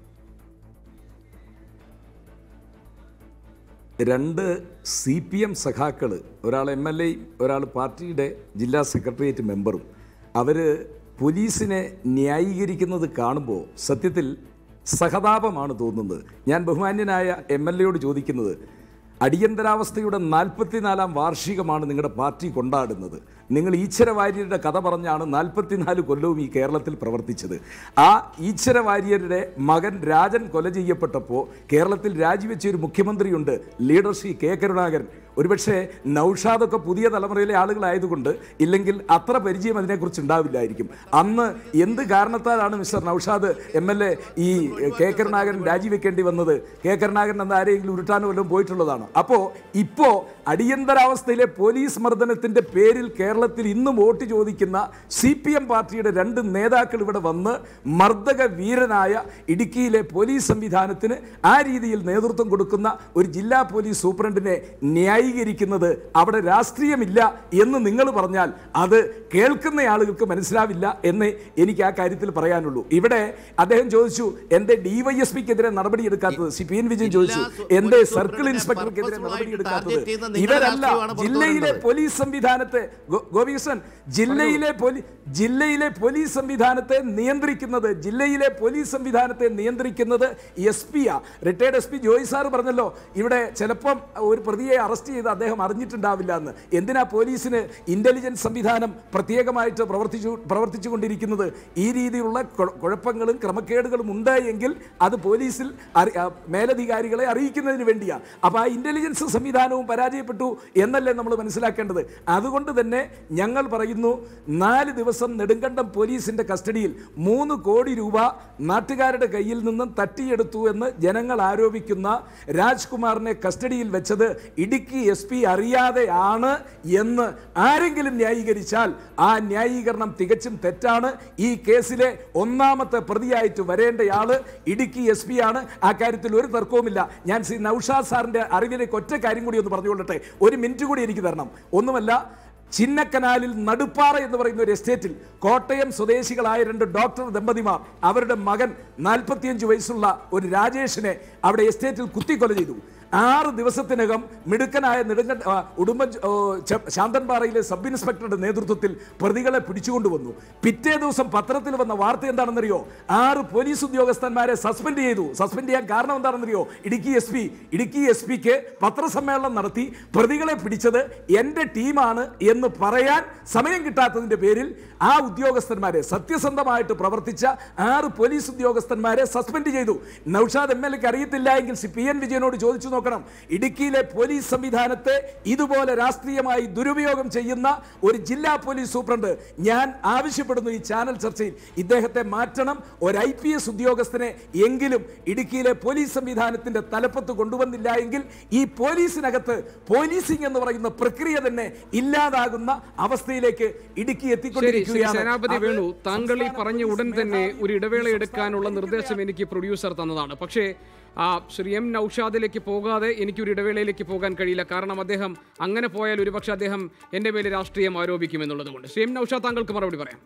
രണ്ട് സി പി എം സഖാക്കൾ ഒരാൾ എം എൽ എയും ഒരാൾ പാർട്ടിയുടെ ജില്ലാ സെക്രട്ടേറിയറ്റ് മെമ്പറും അവർ പോലീസിനെ ന്യായീകരിക്കുന്നത് കാണുമ്പോൾ സത്യത്തിൽ സഹതാപമാണ് തോന്നുന്നത് ഞാൻ ബഹുമാന്യനായ എം എൽ എയോട് ചോദിക്കുന്നത് അടിയന്തരാവസ്ഥയുടെ നാൽപ്പത്തിനാലാം വാർഷികമാണ് നിങ്ങളുടെ പാർട്ടി കൊണ്ടാടുന്നത് നിങ്ങൾ ഈശ്വര വാര്യരുടെ കഥ പറഞ്ഞാണ് നാൽപ്പത്തിനാല് കൊല്ലവും ഈ കേരളത്തിൽ പ്രവർത്തിച്ചത് ആ ഈശ്വര വാര്യരുടെ മകൻ രാജൻ കൊല ചെയ്യപ്പെട്ടപ്പോൾ കേരളത്തിൽ രാജിവെച്ച ഒരു മുഖ്യമന്ത്രിയുണ്ട് ലീഡർ ശ്രീ കെ കരുണാകരൻ ഒരുപക്ഷെ നൗഷാദൊക്കെ പുതിയ തലമുറയിലെ ആളുകളായതുകൊണ്ട് ഇല്ലെങ്കിൽ അത്ര പരിചയം അതിനെക്കുറിച്ച് ഉണ്ടാവില്ലായിരിക്കും അന്ന് എന്ത് കാരണത്താലാണ് mister Naushad M L A ഈ കെ കരുണാകരൻ രാജിവെക്കേണ്ടി വന്നത് കെ കരുണാകരൻ എന്ന ആരെങ്കിലും ഉരുട്ടാനോ വല്ലതും പോയിട്ടുള്ളതാണ് അപ്പോൾ ഇപ്പോൾ അടിയന്തരാവസ്ഥയിലെ പോലീസ് മർദ്ദനത്തിൻ്റെ പേരിൽ കേരളത്തിൽ ഇന്നും വോട്ട് ചോദിക്കുന്ന സി പി എം പാർട്ടിയുടെ രണ്ട് നേതാക്കൾ ഇവിടെ വന്ന് മർദ്ദക വീരനായ ഇടുക്കിയിലെ പോലീസ് സംവിധാനത്തിന് ആ രീതിയിൽ നേതൃത്വം കൊടുക്കുന്ന ഒരു ജില്ലാ പോലീസ് സൂപ്രണ്ടിനെ ന്യായീകരിക്കുന്നത് അവിടെ രാഷ്ട്രീയമില്ല എന്ന് നിങ്ങൾ പറഞ്ഞാൽ അത് കേൾക്കുന്ന ആളുകൾക്ക് മനസ്സിലാവില്ല എന്ന് എനിക്ക് ആ കാര്യത്തിൽ പറയാനുള്ളൂ ഇവിടെ അദ്ദേഹം ചോദിച്ചു എന്റെ ഡിവൈഎസ്പിക്കെതിരെ നടപടിയെടുക്കാത്തത് സി പി എൻ വിജയൻ ചോദിച്ചു ജില്ലാ എന്റെ പോലീസ് സർക്കിൾ സൂപ്രണ്ടിനെ ഇൻസ്പെക്ടർക്കെതിരെ purposeful ആയിട്ട് നടപടിയെടുക്കാത്തത് target ചെയ്യുന്ന നിങ്ങളുടെ ഇവരല്ല രാഷ്ട്രീയമാണ് പുറത്തു ജില്ലയിലെ വരുന്നത്. പോലീസ് സംവിധാനത്തെ ഗോ- ഗോപികൃഷ്ണൻ ജില്ലയിലെ പോലീസ് ജില്ലയിലെ പോലീസ് സംവിധാനത്തെ നിയന്ത്രിക്കുന്നത് ജില്ലയിലെ പോലീസ് സംവിധാനത്തെ നിയന്ത്രിക്കുന്നത് എസ് പി ആ retired S P Joy sir പറഞ്ഞല്ലോ ഇവിടെ ചിലപ്പം ഒരു പ്രതിയെ അറസ്റ്റ് ചെയ്ത് അദ്ദേഹം അറിഞ്ഞിട്ടുണ്ടാവില്ല എന്ന് എന്തിനാ പോലീസിന് ഇന്റലിജൻസ് സംവിധാനം പ്രത്യേകമായിട്ട് പ്രവർത്തിച്ചു പ്രവർത്തിച്ചുകൊണ്ടിരിക്കുന്നത് ഈ രീതിയിലുള്ള കുഴ- കുഴപ്പങ്ങളും ക്രമക്കേടുകളും ഉണ്ട് എങ്കിൽ അത് പോലീസിൽ അറി- ആ, മേലധികാരികളെ അറിയിക്കുന്നതിന് വേണ്ടിയാണ് അപ്പോൾ ആ ഇന്റലിജൻസ് സംവിധാനവും പരാജയപ്പെട്ടു എന്നല്ലേ നമ്മൾ മനസ്സിലാക്കേണ്ടത് അതുകൊണ്ട് തന്നെ ഞങ്ങൾ പറയുന്നു നാല് ദിവസം നെടുങ്കണ്ടം പോലീസിന്റെ കസ്റ്റഡിയിൽ മൂന്ന് കോടി രൂപ നാട്ടുകാരുടെ കയ്യിൽ നിന്നും തട്ടിയെടുത്തു എന്ന് ജനങ്ങൾ ആരോപിക്കുന്ന രാജ്കുമാറിനെ കസ്റ്റഡിയിൽ വെച്ചത് ഇടുക്കി എസ് പി അറിയാതെയാണ് എന്ന് ആരെങ്കിലും ന്യായീകരിച്ചാൽ ആ ന്യായീകരണം തികച്ചും തെറ്റാണ് ഈ കേസിലെ ഒന്നാമത്തെ പ്രതിയായിട്ട് വരേണ്ടയാള് ഇടുക്കി എസ് പി ആണ് ആ കാര്യത്തിൽ ഒരു തർക്കവുമില്ല ഞാൻ ശ്രീ നൌഷാദ് സാറിന്റെ അറിവിലേക്ക് ഒറ്റ കാര്യം കൂടി ഒന്ന് പറഞ്ഞുകൊള്ളട്ടെ ഒരു മിനിറ്റ് കൂടി എനിക്ക് തരണം ഒന്നുമല്ല ചിന്നക്കനാലിൽ നടുപ്പാറ എന്ന് പറയുന്ന ഒരു എസ്റ്റേറ്റിൽ കോട്ടയം സ്വദേശികളായ രണ്ട് ഡോക്ടർ ദമ്പതിമാർ അവരുടെ മകൻ നാൽപ്പത്തിയഞ്ച് വയസ്സുള്ള ഒരു രാജേഷിനെ അവിടെ എസ്റ്റേറ്റിൽ കുത്തിക്കൊല ചെയ്തു ആറ് ദിവസത്തിനകം മിടുക്കനായ നെടുങ്ക ആ, ഉടുമ്പ ഓ, ച- ശാന്തൻപാറയിലെ സബ് ഇൻസ്പെക്ടറുടെ നേതൃത്വത്തിൽ പ്രതികളെ പിടിച്ചുകൊണ്ടുവന്നു പിറ്റേ ദിവസം പത്രത്തിൽ വന്ന വാർത്ത എന്താണെന്നറിയോ ആറ് പോലീസ് ഉദ്യോഗസ്ഥന്മാരെ സസ്പെൻഡ് ചെയ്തു സസ്പെൻഡ് ചെയ്യാൻ കാരണം എന്താണെന്നറിയോ Idukki S P Idukki S പിക്ക് പത്രസമ്മേളനം നടത്തി പ്രതികളെ പിടിച്ചത് എൻ്റെ ടീമാണ് എന്ന് പറയാൻ സമയം കിട്ടാത്തതിൻ്റെ പേരിൽ ആ ഉദ്യോഗസ്ഥന്മാരെ സത്യസന്ധമായിട്ട് പ്രവർത്തിച്ച ആറ് പോലീസ് ഉദ്യോഗസ്ഥന്മാരെ സസ്പെൻഡ് ചെയ്തു നൌഷാദ് എം എൽ എക്ക് അറിയത്തില്ല എങ്കിൽ സി പി എൻ വിജയനോട് ചോദിച്ചു നോക്കണം ഇടുക്കിയിലെ പോലീസ് സംവിധാനത്തെ ഇതുപോലെ രാഷ്ട്രീയമായി ദുരുപയോഗം ചെയ്യുന്ന ഒരു ജില്ലാ പോലീസ് സൂപ്രണ്ട് ഞാൻ ആവശ്യപ്പെടുന്നു ഈ ചാനൽ ചർച്ചയിൽ ഇദ്ദേഹത്തെ മാറ്റണം ഒരു ഐ പി എസ് ഉദ്യോഗസ്ഥനെ എങ്കിലും ഇടുക്കിയിലെ പോലീസ് സംവിധാനത്തിന്റെ തലപ്പത്ത് കൊണ്ടുവന്നില്ല എങ്കിൽ ഈ പോലീസിനകത്ത് പോലീസിംഗ് എന്ന് പറയുന്ന പ്രക്രിയ തന്നെ ഇല്ലാതാകുന്ന അവസ്ഥയിലേക്ക് ഇടുക്കി ശരി ശ്രീ എത്തിക്കൊണ്ടിരിക്കുകയാണ് സേനാപതി അത് വേണു താങ്കൾ ഈ സംസ്ഥാന പറഞ്ഞ പോലീസ് ഉടൻ തന്നെ മേധാവി ഒരു ഇടവേള എടുക്കാനുള്ള നിർദ്ദേശം എനിക്ക് പ്രൊഡ്യൂസർ തന്നതാണ് പക്ഷേ ആ ശ്രീ എം നൌഷാദിലേക്ക് പോകാതെ എനിക്ക് ഒരു ഇടവേളയിലേക്ക് പോകാൻ കഴിയില്ല കാരണം അദ്ദേഹം അങ്ങനെ പോയാൽ ഒരുപക്ഷെ അദ്ദേഹം എൻ്റെ മേലെ രാഷ്ട്രീയം ആരോപിക്കുമെന്നുള്ളത് കൊണ്ട് ശ്രീ എം നൌഷാദ് താങ്കൾക്ക് മറുപടി പറയാം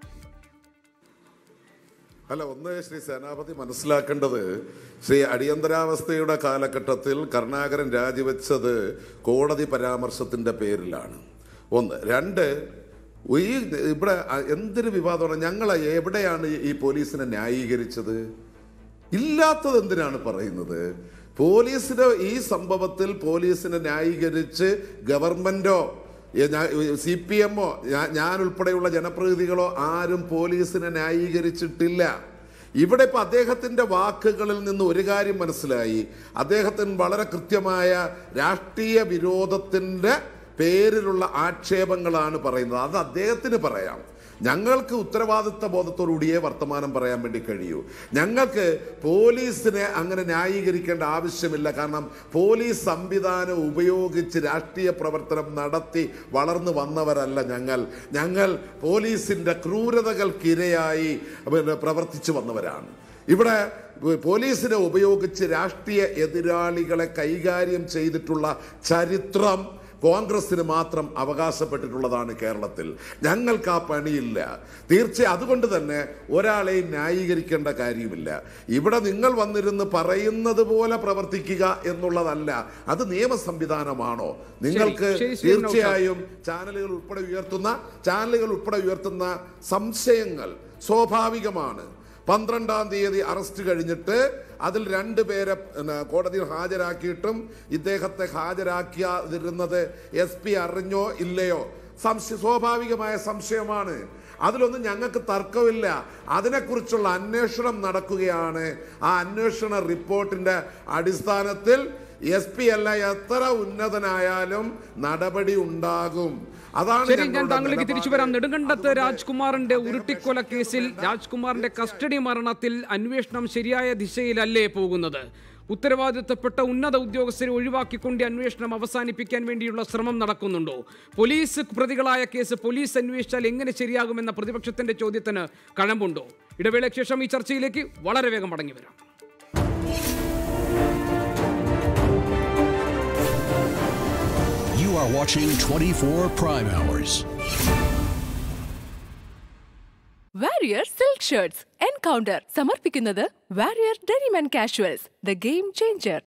അല്ല ഒന്ന് ശ്രീ സേനാപതി മനസ്സിലാക്കേണ്ടത് ശ്രീ അടിയന്തരാവസ്ഥയുടെ കാലഘട്ടത്തിൽ കരുണാകരൻ രാജിവെച്ചത് കോടതി പരാമർശത്തിന്റെ പേരിലാണ് ഒന്ന് രണ്ട് ഈ ഇവിടെ എന്തൊരു വിവാദമാണ് ഞങ്ങൾ എവിടെയാണ് ഈ- ഈ പോലീസിനെ ന്യായീകരിച്ചത് ഇല്ലാത്തത് എന്തിനാണ് പറയുന്നത് പോലീസിന് ഈ സംഭവത്തിൽ പോലീസിനെ ന്യായീകരിച്ച് ഗവൺമെന്റോ സി പി എമ്മോ ഞാൻ ഉൾപ്പെടെയുള്ള ജനപ്രതിനിധികളോ ആരും പോലീസിനെ ന്യായീകരിച്ചിട്ടില്ല ഇവിടെ ഇപ്പൊ അദ്ദേഹത്തിന്റെ വാക്കുകളിൽ നിന്ന് ഒരു കാര്യം മനസ്സിലായി അദ്ദേഹത്തിന് വളരെ കൃത്യമായ രാഷ്ട്രീയ വിരോധത്തിന്റെ പേരിലുള്ള ആക്ഷേപങ്ങളാണ് പറയുന്നത് അത് അദ്ദേഹത്തിന് പറയാം ഞങ്ങൾക്ക് ഉത്തരവാദിത്ത ബോധത്തോടുകൂടിയേ വർത്തമാനം പറയാൻ വേണ്ടി കഴിയൂ ഞങ്ങൾക്ക് പോലീസിനെ അങ്ങനെ ന്യായീകരിക്കേണ്ട ആവശ്യമില്ല കാരണം പോലീസ് സംവിധാനം ഉപയോഗിച്ച് രാഷ്ട്രീയ പ്രവർത്തനം നടത്തി വളർന്നു വന്നവരല്ല ഞങ്ങൾ ഞങ്ങൾ പോലീസിന്റെ ക്രൂരതകൾക്കിരയായി പിന്നെ പ്രവർത്തിച്ചു വന്നവരാണ് ഇവിടെ പോലീസിനെ ഉപയോഗിച്ച് രാഷ്ട്രീയ എതിരാളികളെ കൈകാര്യം ചെയ്തിട്ടുള്ള ചരിത്രം കോൺഗ്രസിന് മാത്രം അവകാശപ്പെട്ടിട്ടുള്ളതാണ് കേരളത്തിൽ ഞങ്ങൾക്ക് ആ പണിയില്ല തീർച്ചയായും അതുകൊണ്ട് തന്നെ ഒരാളെയും ന്യായീകരിക്കേണ്ട കാര്യമില്ല ഇവിടെ നിങ്ങൾ വന്നിരുന്ന് പറയുന്നത് പോലെ പ്രവർത്തിക്കുക എന്നുള്ളതല്ല അത് നിയമ സംവിധാനമാണോ നിങ്ങൾക്ക് ശരി, ശ്രീ നൗഷാദ്. തീർച്ചയായും ചാനലുകൾ ഉൾപ്പെടെ ഉയർത്തുന്ന ചാനലുകൾ ഉൾപ്പെടെ ഉയർത്തുന്ന സംശയങ്ങൾ സ്വാഭാവികമാണ് പന്ത്രണ്ടാം തീയതി അറസ്റ്റ് കഴിഞ്ഞിട്ട് അതിൽ രണ്ട് പേരെ പിന്നെ, കോടതിയിൽ ഹാജരാക്കിയിട്ടും ഇദ്ദേഹത്തെ ഹാജരാക്കിയാതിരുന്നത് എസ് പി അറിഞ്ഞോ ഇല്ലയോ സംശയ സ്വാഭാവികമായ സംശയമാണ് അതിലൊന്നും ഞങ്ങൾക്ക് തർക്കമില്ല അതിനെക്കുറിച്ചുള്ള അന്വേഷണം നടക്കുകയാണ് ആ അന്വേഷണ റിപ്പോർട്ടിന്റെ അടിസ്ഥാനത്തിൽ എസ് പി അല്ല എത്ര ഉന്നതനായാലും നടപടി ഉണ്ടാകും അതാണ് ശരി ഞാൻ ഞങ്ങളുടെ താങ്കളിലേക്ക് തിരിച്ചു വരാം നിലപാട്. നെടുങ്കണ്ടത്ത് രാജ്കുമാറിന്റെ ഉരുട്ടിക്കൊല കേസിൽ രാജ്കുമാറിന്റെ കസ്റ്റഡി മരണത്തിൽ അന്വേഷണം ശരിയായ ദിശയിലല്ലേ പോകുന്നത് ഉത്തരവാദിത്തപ്പെട്ട ഉന്നത ഉദ്യോഗസ്ഥരെ ഒഴിവാക്കിക്കൊണ്ട് ഈ അന്വേഷണം അവസാനിപ്പിക്കാൻ വേണ്ടിയുള്ള ശ്രമം നടക്കുന്നുണ്ടോ പോലീസ് പ്രതികളായ കേസ് പോലീസ് അന്വേഷിച്ചാൽ എങ്ങനെ ശരിയാകുമെന്ന പ്രതിപക്ഷത്തിന്റെ ചോദ്യത്തിന് കഴമ്പുണ്ടോ ഇടവേളയ്ക്ക് ശേഷം ഈ ചർച്ചയിലേക്ക് വളരെ വേഗം മടങ്ങി വരാം You are watching 24 Prime Hours. Warrior silk shirts encounter സമർപ്പിക്കുന്നത് വാരിയർ ഡെനിമൻ കാഷ്വൽസ് ദ ഗെയിം ചേഞ്ചർ